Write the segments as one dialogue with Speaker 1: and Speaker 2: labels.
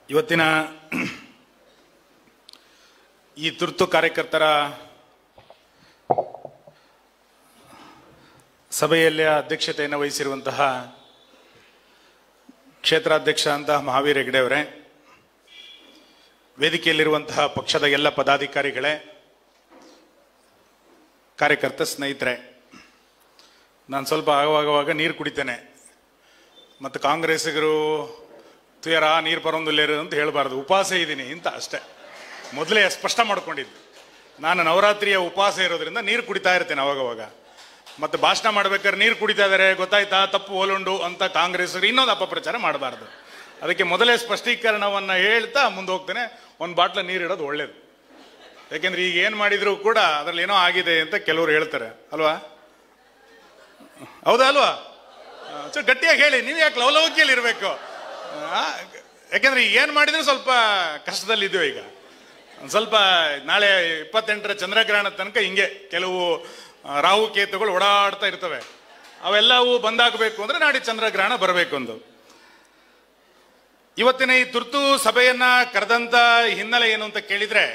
Speaker 1: ಇವತ್ತಿನ ಈ ತುರ್ತು ಕಾರ್ಯಕರ್ತರ ಸಭೆಯಲ್ಲಿ ಅಧ್ಯಕ್ಷತೆಯನ್ನು ವಹಿಸಿರುವಂತಹ ಕ್ಷೇತ್ರಾಧ್ಯಕ್ಷ ಅಂತ ಮಹಾವೀರ್ ಹೆಗ್ಡೆ ಅವರೇ ವೇದಿಕೆಯಲ್ಲಿರುವಂತಹ ಪಕ್ಷದ ಎಲ್ಲ ಪದಾಧಿಕಾರಿಗಳೇ ಕಾರ್ಯಕರ್ತ ಸ್ನೇಹಿತರೆ ನಾನು ಸ್ವಲ್ಪ ಆಗುವಾಗವಾಗ ನೀರು ಕುಡಿತೇನೆ ಮತ್ತು ಕಾಂಗ್ರೆಸ್ಸಿಗರು ತುಯರ ನೀರು ಬರೋದಿಲ್ಲೇರು ಅಂತ ಹೇಳಬಾರ್ದು ಉಪವಾಸ ಇದ್ದೀನಿ ಅಂತ ಅಷ್ಟೇ ಮೊದಲೇ ಸ್ಪಷ್ಟ ಮಾಡ್ಕೊಂಡಿದ್ದು ನಾನು ನವರಾತ್ರಿಯ ಉಪವಾಸ ಇರೋದ್ರಿಂದ ನೀರು ಕುಡಿತಾ ಇರ್ತೇನೆ ಅವಾಗವಾಗ ಮತ್ತು ಭಾಷಣ ಮಾಡ್ಬೇಕಾದ್ರೆ ನೀರು ಕುಡಿತಾ ಇದ್ದಾರೆ ಗೊತ್ತಾಯ್ತಾ ತಪ್ಪು ಓಲುಂಡು ಅಂತ ಕಾಂಗ್ರೆಸ್ಸರು ಇನ್ನೊಂದು ಅಪಪ್ರಚಾರ ಮಾಡಬಾರ್ದು ಅದಕ್ಕೆ ಮೊದಲೇ ಸ್ಪಷ್ಟೀಕರಣವನ್ನು ಹೇಳ್ತಾ ಮುಂದೆ ಹೋಗ್ತೇನೆ ಒಂದು ಬಾಟ್ಲ ನೀರು ಇಡೋದು ಒಳ್ಳೇದು ಯಾಕೆಂದ್ರೆ ಈಗ ಏನು ಮಾಡಿದ್ರು ಕೂಡ ಅದ್ರಲ್ಲಿ ಏನೋ ಆಗಿದೆ ಅಂತ ಕೆಲವರು ಹೇಳ್ತಾರೆ ಅಲ್ವಾ ಹೌದಾ ಅಲ್ವಾ ಆ, ಚೂರು ಗಟ್ಟಿಯಾಗಿ ಹೇಳಿ ನೀವು ಯಾಕೆ ಲವಲವಿಕೆಯಲ್ಲಿ ಇರಬೇಕು ಯಾಕೆಂದ್ರೆ ಈಗ ಏನು ಮಾಡಿದ್ರು ಸ್ವಲ್ಪ ಕಷ್ಟದಲ್ಲಿದ್ದೀವಿ ಈಗ ಒಂದ್ ಸ್ವಲ್ಪ ನಾಳೆ ಇಪ್ಪತ್ತೆಂಟರ ಚಂದ್ರಗ್ರಹಣ ತನಕ ಹಿಂಗೆ ಕೆಲವು ಆ, ರಾಹು ಕೇತುಗಳು ಓಡಾಡ್ತಾ ಇರ್ತವೆ ಅವೆಲ್ಲವೂ ಬಂದಾಗಬೇಕು ಅಂದ್ರೆ ನಾಡಿ ಚಂದ್ರಗ್ರಹಣ ಬರಬೇಕು ಒಂದು ಇವತ್ತಿನ ಈ ತುರ್ತು ಸಭೆಯನ್ನ ಕರೆದಂತ ಹಿನ್ನೆಲೆ ಏನು ಅಂತ ಕೇಳಿದ್ರೆ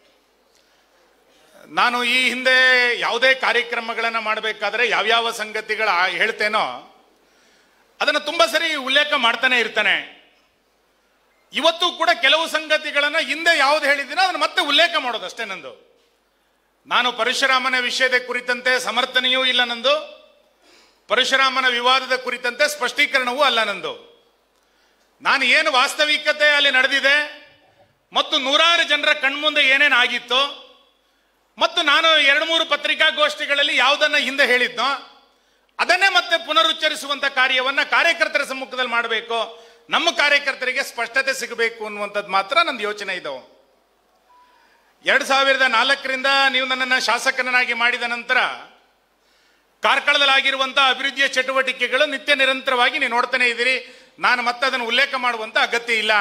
Speaker 1: ನಾನು ಈ ಹಿಂದೆ ಯಾವುದೇ ಕಾರ್ಯಕ್ರಮಗಳನ್ನ ಮಾಡಬೇಕಾದ್ರೆ ಯಾವ್ಯಾವ ಸಂಗತಿಗಳ ಹೇಳ್ತೇನೋ ಅದನ್ನು ತುಂಬಾ ಸರಿ ಉಲ್ಲೇಖ ಮಾಡ್ತಾನೆ ಇರ್ತಾನೆ ಇವತ್ತು ಕೂಡ ಕೆಲವು ಸಂಗತಿಗಳನ್ನ ಹಿಂದೆ ಯಾವ್ದು ಹೇಳಿದ್ದೀನೋ ಅದನ್ನು ಮತ್ತೆ ಉಲ್ಲೇಖ ಮಾಡೋದು ಅಷ್ಟೇ ನಂದು ನಾನು ಪರಶುರಾಮನ ವಿಷಯದ ಕುರಿತಂತೆ ಸಮರ್ಥನೆಯೂ ಇಲ್ಲ ನಂದು ಪರಶುರಾಮನ ವಿವಾದದ ಕುರಿತಂತೆ ಸ್ಪಷ್ಟೀಕರಣವೂ ಅಲ್ಲ ನಂದು ನಾನು ಏನು ವಾಸ್ತವಿಕತೆ ಅಲ್ಲಿ ನಡೆದಿದೆ ಮತ್ತು ನೂರಾರು ಜನರ ಕಣ್ಮುಂದೆ ಏನೇನು ಆಗಿತ್ತು ಮತ್ತು ನಾನು ಎರಡು ಮೂರು ಪತ್ರಿಕಾಗೋಷ್ಠಿಗಳಲ್ಲಿ ಯಾವುದನ್ನ ಹಿಂದೆ ಹೇಳಿದ್ನೋ ಅದನ್ನೇ ಮತ್ತೆ ಪುನರುಚ್ಚರಿಸುವಂತ ಕಾರ್ಯವನ್ನ ಕಾರ್ಯಕರ್ತರ ಸಮ್ಮುಖದಲ್ಲಿ ಮಾಡಬೇಕು ನಮ್ಮ ಕಾರ್ಯಕರ್ತರಿಗೆ ಸ್ಪಷ್ಟತೆ ಸಿಗಬೇಕು ಅನ್ನುವಂಥದ್ದು ಮಾತ್ರ ನಂದು ಯೋಚನೆ ಇದ್ದವು ಎರಡ್ ಸಾವಿರದ ನಾಲ್ಕರಿಂದ ನೀವು ನನ್ನನ್ನು ಶಾಸಕನಾಗಿ ಮಾಡಿದ ನಂತರ ಕಾರ್ಕಳದಲ್ಲಾಗಿರುವಂತಹ ಅಭಿವೃದ್ಧಿಯ ಚಟುವಟಿಕೆಗಳು ನಿತ್ಯ ನಿರಂತರವಾಗಿ ನೀವು ನೋಡ್ತಾನೆ ಇದ್ದೀರಿ ನಾನು ಮತ್ತೆ ಅದನ್ನು ಉಲ್ಲೇಖ ಮಾಡುವಂತ ಅಗತ್ಯ ಇಲ್ಲ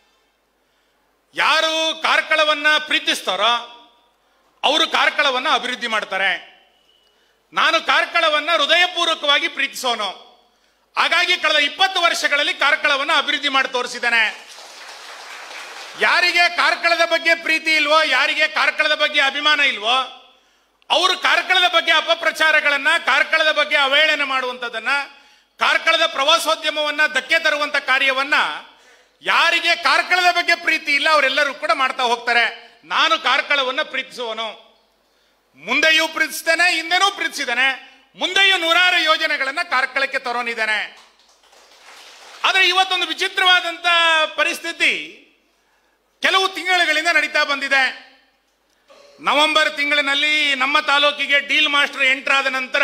Speaker 1: ಯಾರು ಕಾರ್ಕಳವನ್ನ ಪ್ರೀತಿಸ್ತಾರೋ ಅವರು ಕಾರ್ಕಳವನ್ನ ಅಭಿವೃದ್ಧಿ ಮಾಡ್ತಾರೆ ನಾನು ಕಾರ್ಕಳವನ್ನ ಹೃದಯಪೂರ್ವಕವಾಗಿ ಪ್ರೀತಿಸೋನು ಹಾಗಾಗಿ ಕಳೆದ ಇಪ್ಪತ್ತು ವರ್ಷಗಳಲ್ಲಿ ಕಾರ್ಕಳವನ್ನ ಅಭಿವೃದ್ಧಿ ಮಾಡಿ ತೋರಿಸಿದ್ದೇನೆ ಯಾರಿಗೆ ಕಾರ್ಕಳದ ಬಗ್ಗೆ ಪ್ರೀತಿ ಇಲ್ವೋ ಯಾರಿಗೆ ಕಾರ್ಕಳದ ಬಗ್ಗೆ ಅಭಿಮಾನ ಇಲ್ವೋ ಅವರು ಕಾರ್ಕಳದ ಬಗ್ಗೆ ಅಪಪ್ರಚಾರಗಳನ್ನ ಕಾರ್ಕಳದ ಬಗ್ಗೆ ಅವಹೇಳನ ಮಾಡುವಂಥದ್ದನ್ನ ಕಾರ್ಕಳದ ಪ್ರವಾಸೋದ್ಯಮವನ್ನ ಧಕ್ಕೆ ತರುವಂತ ಕಾರ್ಯವನ್ನ ಯಾರಿಗೆ ಕಾರ್ಕಳದ ಬಗ್ಗೆ ಪ್ರೀತಿ ಇಲ್ಲ ಅವರೆಲ್ಲರೂ ಕೂಡ ಮಾಡ್ತಾ ಹೋಗ್ತಾರೆ ನಾನು ಕಾರ್ಕಳವನ್ನ ಪ್ರೀತಿಸುವನು ಮುಂದೆಯೂ ಪ್ರೀತಿಸ್ತೇನೆ ಹಿಂದೆನೂ ಪ್ರೀತಿಸಿದ್ದೇನೆ ಮುಂದೆಯೂ ನೂರಾರು ಯೋಜನೆಗಳನ್ನ ಕಾರ್ಕಳಕ್ಕೆ ತರೋನಿದ್ದೇನೆ ಆದ್ರೆ ಇವತ್ತೊಂದು ವಿಚಿತ್ರವಾದಂತ ಪರಿಸ್ಥಿತಿ ಕೆಲವು ತಿಂಗಳುಗಳಿಂದ ನಡೀತಾ ಬಂದಿದೆ ನವೆಂಬರ್ ತಿಂಗಳಿನಲ್ಲಿ ನಮ್ಮ ತಾಲೂಕಿಗೆ ಡೀಲ್ ಮಾಸ್ಟರ್ ಎಂಟರ್ ಆದ ನಂತರ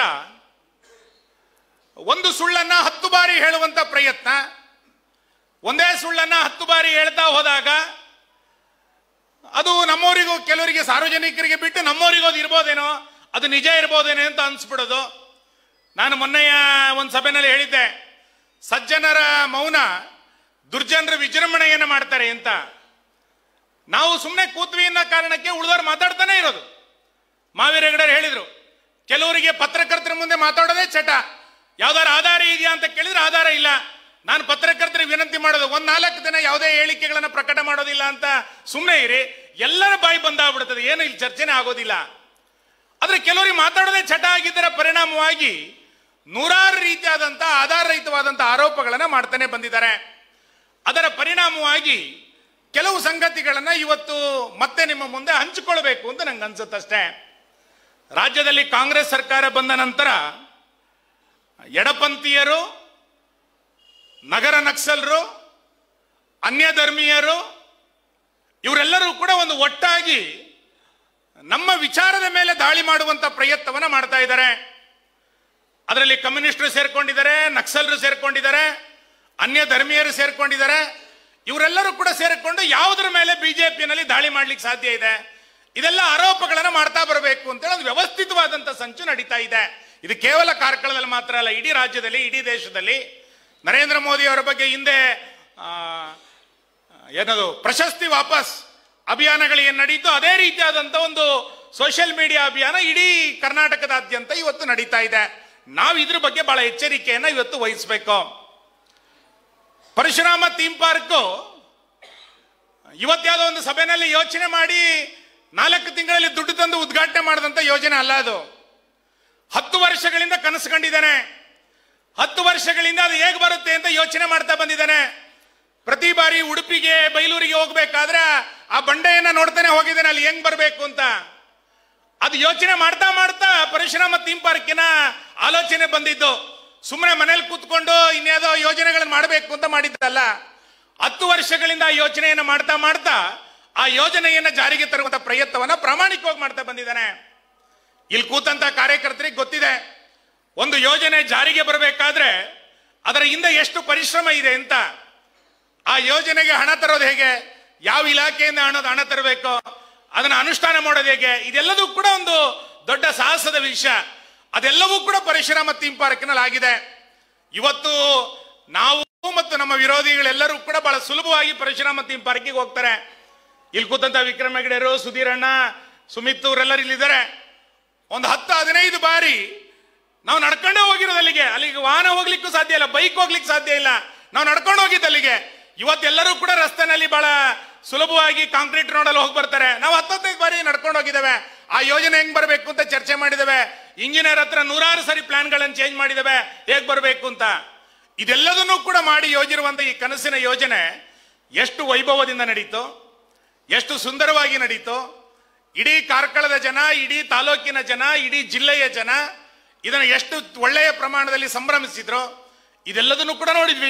Speaker 1: ಒಂದು ಸುಳ್ಳನ್ನ ಹತ್ತು ಬಾರಿ ಹೇಳುವಂತ ಪ್ರಯತ್ನ ಒಂದೇ ಸುಳ್ಳನ್ನ ಹತ್ತು ಬಾರಿ ಹೇಳ್ತಾ ಹೋದಾಗ ಅದು ನಮ್ಮವರಿಗೂ ಕೆಲವರಿಗೆ ಸಾರ್ವಜನಿಕರಿಗೆ ಬಿಟ್ಟು ನಮ್ಮವರಿಗೂ ಅದು ಇರ್ಬೋದೇನೋ ಅದು ನಿಜ ಇರ್ಬೋದೇನೋ ಅಂತ ಅನ್ಸ್ಬಿಡೋದು ನಾನು ಮೊನ್ನೆಯ ಒಂದು ಸಭೆಯಲ್ಲಿ ಹೇಳಿದ್ದೆ ಸಜ್ಜನರ ಮೌನ ದುರ್ಜನರ ವಿಜೃಂಭಣೆಯನ್ನು ಮಾಡ್ತಾರೆ ಅಂತ ನಾವು ಸುಮ್ಮನೆ ಕೂತ್ವಿ ಅನ್ನೋ ಕಾರಣಕ್ಕೆ ಉಳಿದವ್ರು ಮಾತಾಡ್ತಾನೆ ಇರೋದು ಮಾವೀರ ಹೆಗಡೆ ಹೇಳಿದ್ರು ಕೆಲವರಿಗೆ ಪತ್ರಕರ್ತರ ಮುಂದೆ ಮಾತಾಡೋದೇ ಚಟ ಯಾವ್ದಾರು ಆಧಾರ ಇದೆಯಾ ಅಂತ ಕೇಳಿದ್ರೆ ಆಧಾರ ಇಲ್ಲ ನಾನು ಪತ್ರಕರ್ತರಿಗೆ ವಿನಂತಿ ಮಾಡೋದು ಒಂದ್ ನಾಲ್ಕು ದಿನ ಯಾವುದೇ ಹೇಳಿಕೆಗಳನ್ನ ಪ್ರಕಟ ಮಾಡೋದಿಲ್ಲ ಅಂತ ಸುಮ್ಮನೆ ಇರಿ ಎಲ್ಲರ ಬಾಯಿ ಬಂದಾಗ್ಬಿಡ್ತದೆ ಏನು ಇಲ್ಲಿ ಚರ್ಚೆನೇ ಆಗೋದಿಲ್ಲ ಆದ್ರೆ ಕೆಲವರಿಗೆ ಮಾತಾಡೋದೇ ಚಟ ಆಗಿದ್ದರ ಪರಿಣಾಮವಾಗಿ ನೂರಾರು ರೀತಿಯಾದಂತ ಆಧಾರರಹಿತವಾದಂತ ಆರೋಪಗಳನ್ನ ಮಾಡ್ತಾನೆ ಬಂದಿದ್ದಾರೆ ಅದರ ಪರಿಣಾಮವಾಗಿ ಕೆಲವು ಸಂಗತಿಗಳನ್ನ ಇವತ್ತು ಮತ್ತೆ ನಿಮ್ಮ ಮುಂದೆ ಹಂಚಿಕೊಳ್ಬೇಕು ಅಂತ ನಂಗೆ ಅನ್ಸುತ್ತಷ್ಟೇ ರಾಜ್ಯದಲ್ಲಿ ಕಾಂಗ್ರೆಸ್ ಸರ್ಕಾರ ಬಂದ ನಂತರ ಎಡಪಂಥೀಯರು ನಗರ ನಕ್ಸಲರು ಅನ್ಯ ಧರ್ಮೀಯರು ಇವರೆಲ್ಲರೂ ಕೂಡ ಒಂದು ಒಟ್ಟಾಗಿ ನಮ್ಮ ವಿಚಾರದ ಮೇಲೆ ದಾಳಿ ಮಾಡುವಂತ ಪ್ರಯತ್ನವನ್ನ ಮಾಡ್ತಾ ಇದ್ದಾರೆ ಅದರಲ್ಲಿ ಕಮ್ಯುನಿಸ್ಟರು ಸೇರ್ಕೊಂಡಿದ್ದಾರೆ ನಕ್ಸಲರು ಸೇರ್ಕೊಂಡಿದ್ದಾರೆ ಅನ್ಯ ಧರ್ಮೀಯರು ಸೇರ್ಕೊಂಡಿದ್ದಾರೆ ಇವರೆಲ್ಲರೂ ಕೂಡ ಸೇರಿಕೊಂಡು ಯಾವುದರ ಮೇಲೆ ಬಿಜೆಪಿಯಲ್ಲಿ ದಾಳಿ ಮಾಡ್ಲಿಕ್ಕೆ ಸಾಧ್ಯ ಇದೆ ಇದೆಲ್ಲ ಆರೋಪಗಳನ್ನು ಮಾಡ್ತಾ ಬರಬೇಕು ಅಂತೇಳಿ ಒಂದು ವ್ಯವಸ್ಥಿತವಾದಂತ ಸಂಚು ನಡೀತಾ ಇದೆ ಇದು ಕೇವಲ ಕಾರ್ಕಳದಲ್ಲಿ ಮಾತ್ರ ಅಲ್ಲ ಇಡೀ ರಾಜ್ಯದಲ್ಲಿ ಇಡೀ ದೇಶದಲ್ಲಿ ನರೇಂದ್ರ ಮೋದಿ ಅವರ ಬಗ್ಗೆ ಹಿಂದೆ ಆ, ಏನದು ಪ್ರಶಸ್ತಿ ವಾಪಸ್ ಅಭಿಯಾನಗಳು ಏನು ನಡೀತು ಅದೇ ರೀತಿಯಾದಂತ ಒಂದು ಸೋಷಿಯಲ್ ಮೀಡಿಯಾ ಅಭಿಯಾನ ಇಡೀ ಕರ್ನಾಟಕದಾದ್ಯಂತ ಇವತ್ತು ನಡೀತಾ ಇದೆ ನಾವು ಇದ್ರ ಬಗ್ಗೆ ಬಹಳ ಎಚ್ಚರಿಕೆಯನ್ನ ಇವತ್ತು ವಹಿಸಬೇಕು ಪರಶುರಾಮ ಥೀಮ್ ಪಾರ್ಕ್ ಇವತ್ಯಾವುದೋ ಒಂದು ಸಭೆಯಲ್ಲಿ ಯೋಚನೆ ಮಾಡಿ ನಾಲ್ಕು ತಿಂಗಳಲ್ಲಿ ದುಡ್ಡು ತಂದು ಉದ್ಘಾಟನೆ ಮಾಡಿದಂತ ಯೋಜನೆ ಅಲ್ಲ ಅದು ಹತ್ತು ವರ್ಷಗಳಿಂದ ಕನಸು ಕಂಡಿದ್ದಾನೆ ಹತ್ತು ವರ್ಷಗಳಿಂದ ಅದು ಹೇಗೆ ಬರುತ್ತೆ ಅಂತ ಯೋಚನೆ ಮಾಡ್ತಾ ಬಂದಿದ್ದಾನೆ ಪ್ರತಿ ಬಾರಿ ಉಡುಪಿಗೆ ಬೈಲೂರಿಗೆ ಹೋಗ್ಬೇಕಾದ್ರೆ ಆ ಬಂಡೆಯನ್ನ ನೋಡ್ತಾನೆ ಹೋಗಿದ್ದಾನೆ ಅಲ್ಲಿ ಹೆಂಗ್ ಬರಬೇಕು ಅಂತ ಅದು ಯೋಚನೆ ಮಾಡ್ತಾ ಮಾಡ್ತಾ ಪರಶುರಾಮ ಥೀಮ್ ಪಾರ್ಕಿನ ಆಲೋಚನೆ ಬಂದಿದ್ದು ಸುಮ್ಮನೆ ಮನೇಲಿ ಕೂತ್ಕೊಂಡು ಇನ್ಯಾವುದೋ ಯೋಜನೆಗಳನ್ನು ಮಾಡಬೇಕು ಅಂತ ಮಾಡಿದ್ದಲ್ಲ ಹತ್ತು ವರ್ಷಗಳಿಂದ ಆ ಯೋಚನೆಯನ್ನು ಮಾಡ್ತಾ ಮಾಡ್ತಾ ಆ ಯೋಜನೆಯನ್ನ ಜಾರಿಗೆ ತರುವಂತ ಪ್ರಯತ್ನವನ್ನ ಪ್ರಾಮಾಣಿಕವಾಗಿ ಮಾಡ್ತಾ ಬಂದಿದ್ದಾನೆ ಇಲ್ಲಿ ಕೂತಂತ ಕಾರ್ಯಕರ್ತರಿಗೆ ಗೊತ್ತಿದೆ ಒಂದು ಯೋಜನೆ ಜಾರಿಗೆ ಬರಬೇಕಾದ್ರೆ ಅದರ ಹಿಂದೆ ಎಷ್ಟು ಪರಿಶ್ರಮ ಇದೆ ಅಂತ ಆ ಯೋಜನೆಗೆ ಹಣ ತರೋದು ಹೇಗೆ ಯಾವ ಇಲಾಖೆಯಿಂದ ಹಣದ ಹಣ ತರಬೇಕು ಅದನ್ನ ಅನುಷ್ಠಾನ ಮಾಡೋದು ಹೇಗೆ ಇದೆಲ್ಲದೂ ಕೂಡ ಒಂದು ದೊಡ್ಡ ಸಾಹಸದ ವಿಷಯ ಅದೆಲ್ಲವೂ ಕೂಡ ಪರಶುರಾಮ ಥೀಮ್ ಪಾರ್ಕ್ನಲ್ಲಿ ಆಗಿದೆ ಇವತ್ತು ನಾವು ಮತ್ತು ನಮ್ಮ ವಿರೋಧಿಗಳೆಲ್ಲರೂ ಕೂಡ ಬಹಳ ಸುಲಭವಾಗಿ ಪರಶುರಾಮ ಥೀಮ್ ಪಾರ್ಕಿಗೆ ಹೋಗ್ತಾರೆ ಇಲ್ಲಿ ಕೂತಂತ ವಿಕ್ರಮ ಹೆಗಡೆಯರು ಸುಧೀರಣ್ಣ ಸುಮಿತ್ ಅವರೆಲ್ಲರೂ ಇಲ್ಲಿದ್ದಾರೆ ಒಂದು ಹತ್ತು ಹದಿನೈದು ಬಾರಿ ನಾವು ನಡ್ಕೊಂಡೇ ಹೋಗಿರೋದು ಅಲ್ಲಿಗೆ ಅಲ್ಲಿಗೆ ವಾಹನ ಹೋಗ್ಲಿಕ್ಕೂ ಸಾಧ್ಯ ಇಲ್ಲ ಬೈಕ್ ಹೋಗ್ಲಿಕ್ಕೆ ಸಾಧ್ಯ ಇಲ್ಲ ನಾವು ನಡ್ಕೊಂಡು ಹೋಗಿದ್ದು ಅಲ್ಲಿಗೆ ಇವತ್ತೆಲ್ಲರೂ ಕೂಡ ರಸ್ತೆನಲ್ಲಿ ಬಹಳ ಸುಲಭವಾಗಿ ಕಾಂಕ್ರೀಟ್ ರೋಡಲ್ಲಿ ಹೋಗಿ ಬರ್ತಾರೆ ನಾವು ಹತ್ತತ್ತೈದು ಬಾರಿ ನಡ್ಕೊಂಡು ಹೋಗಿದ್ದೇವೆ ಆ ಯೋಜನೆ ಹೆಂಗ್ ಬರಬೇಕು ಅಂತ ಚರ್ಚೆ ಮಾಡಿದ್ದೇವೆ ಇಂಜಿನಿಯರ್ ಹತ್ರ ನೂರಾರು ಸರಿ ಪ್ಲಾನ್ಗಳನ್ನು ಚೇಂಜ್ ಮಾಡಿದ್ದೇವೆ ಹೇಗ್ ಬರಬೇಕು ಅಂತ ಇದೆಲ್ಲದನ್ನೂ ಕೂಡ ಮಾಡಿ ಯೋಜಿರುವಂತ ಈ ಕನಸಿನ ಯೋಜನೆ ಎಷ್ಟು ವೈಭವದಿಂದ ನಡೀತು ಎಷ್ಟು ಸುಂದರವಾಗಿ ನಡೀತು ಇಡೀ ಕಾರ್ಕಳದ ಜನ ಇಡೀ ತಾಲೂಕಿನ ಜನ ಇಡೀ ಜಿಲ್ಲೆಯ ಜನ ಇದನ್ನು ಎಷ್ಟು ಒಳ್ಳೆಯ ಪ್ರಮಾಣದಲ್ಲಿ ಸಂಭ್ರಮಿಸಿದ್ರು ಇದೆಲ್ಲದನ್ನು ಕೂಡ ನೋಡಿದ್ವಿ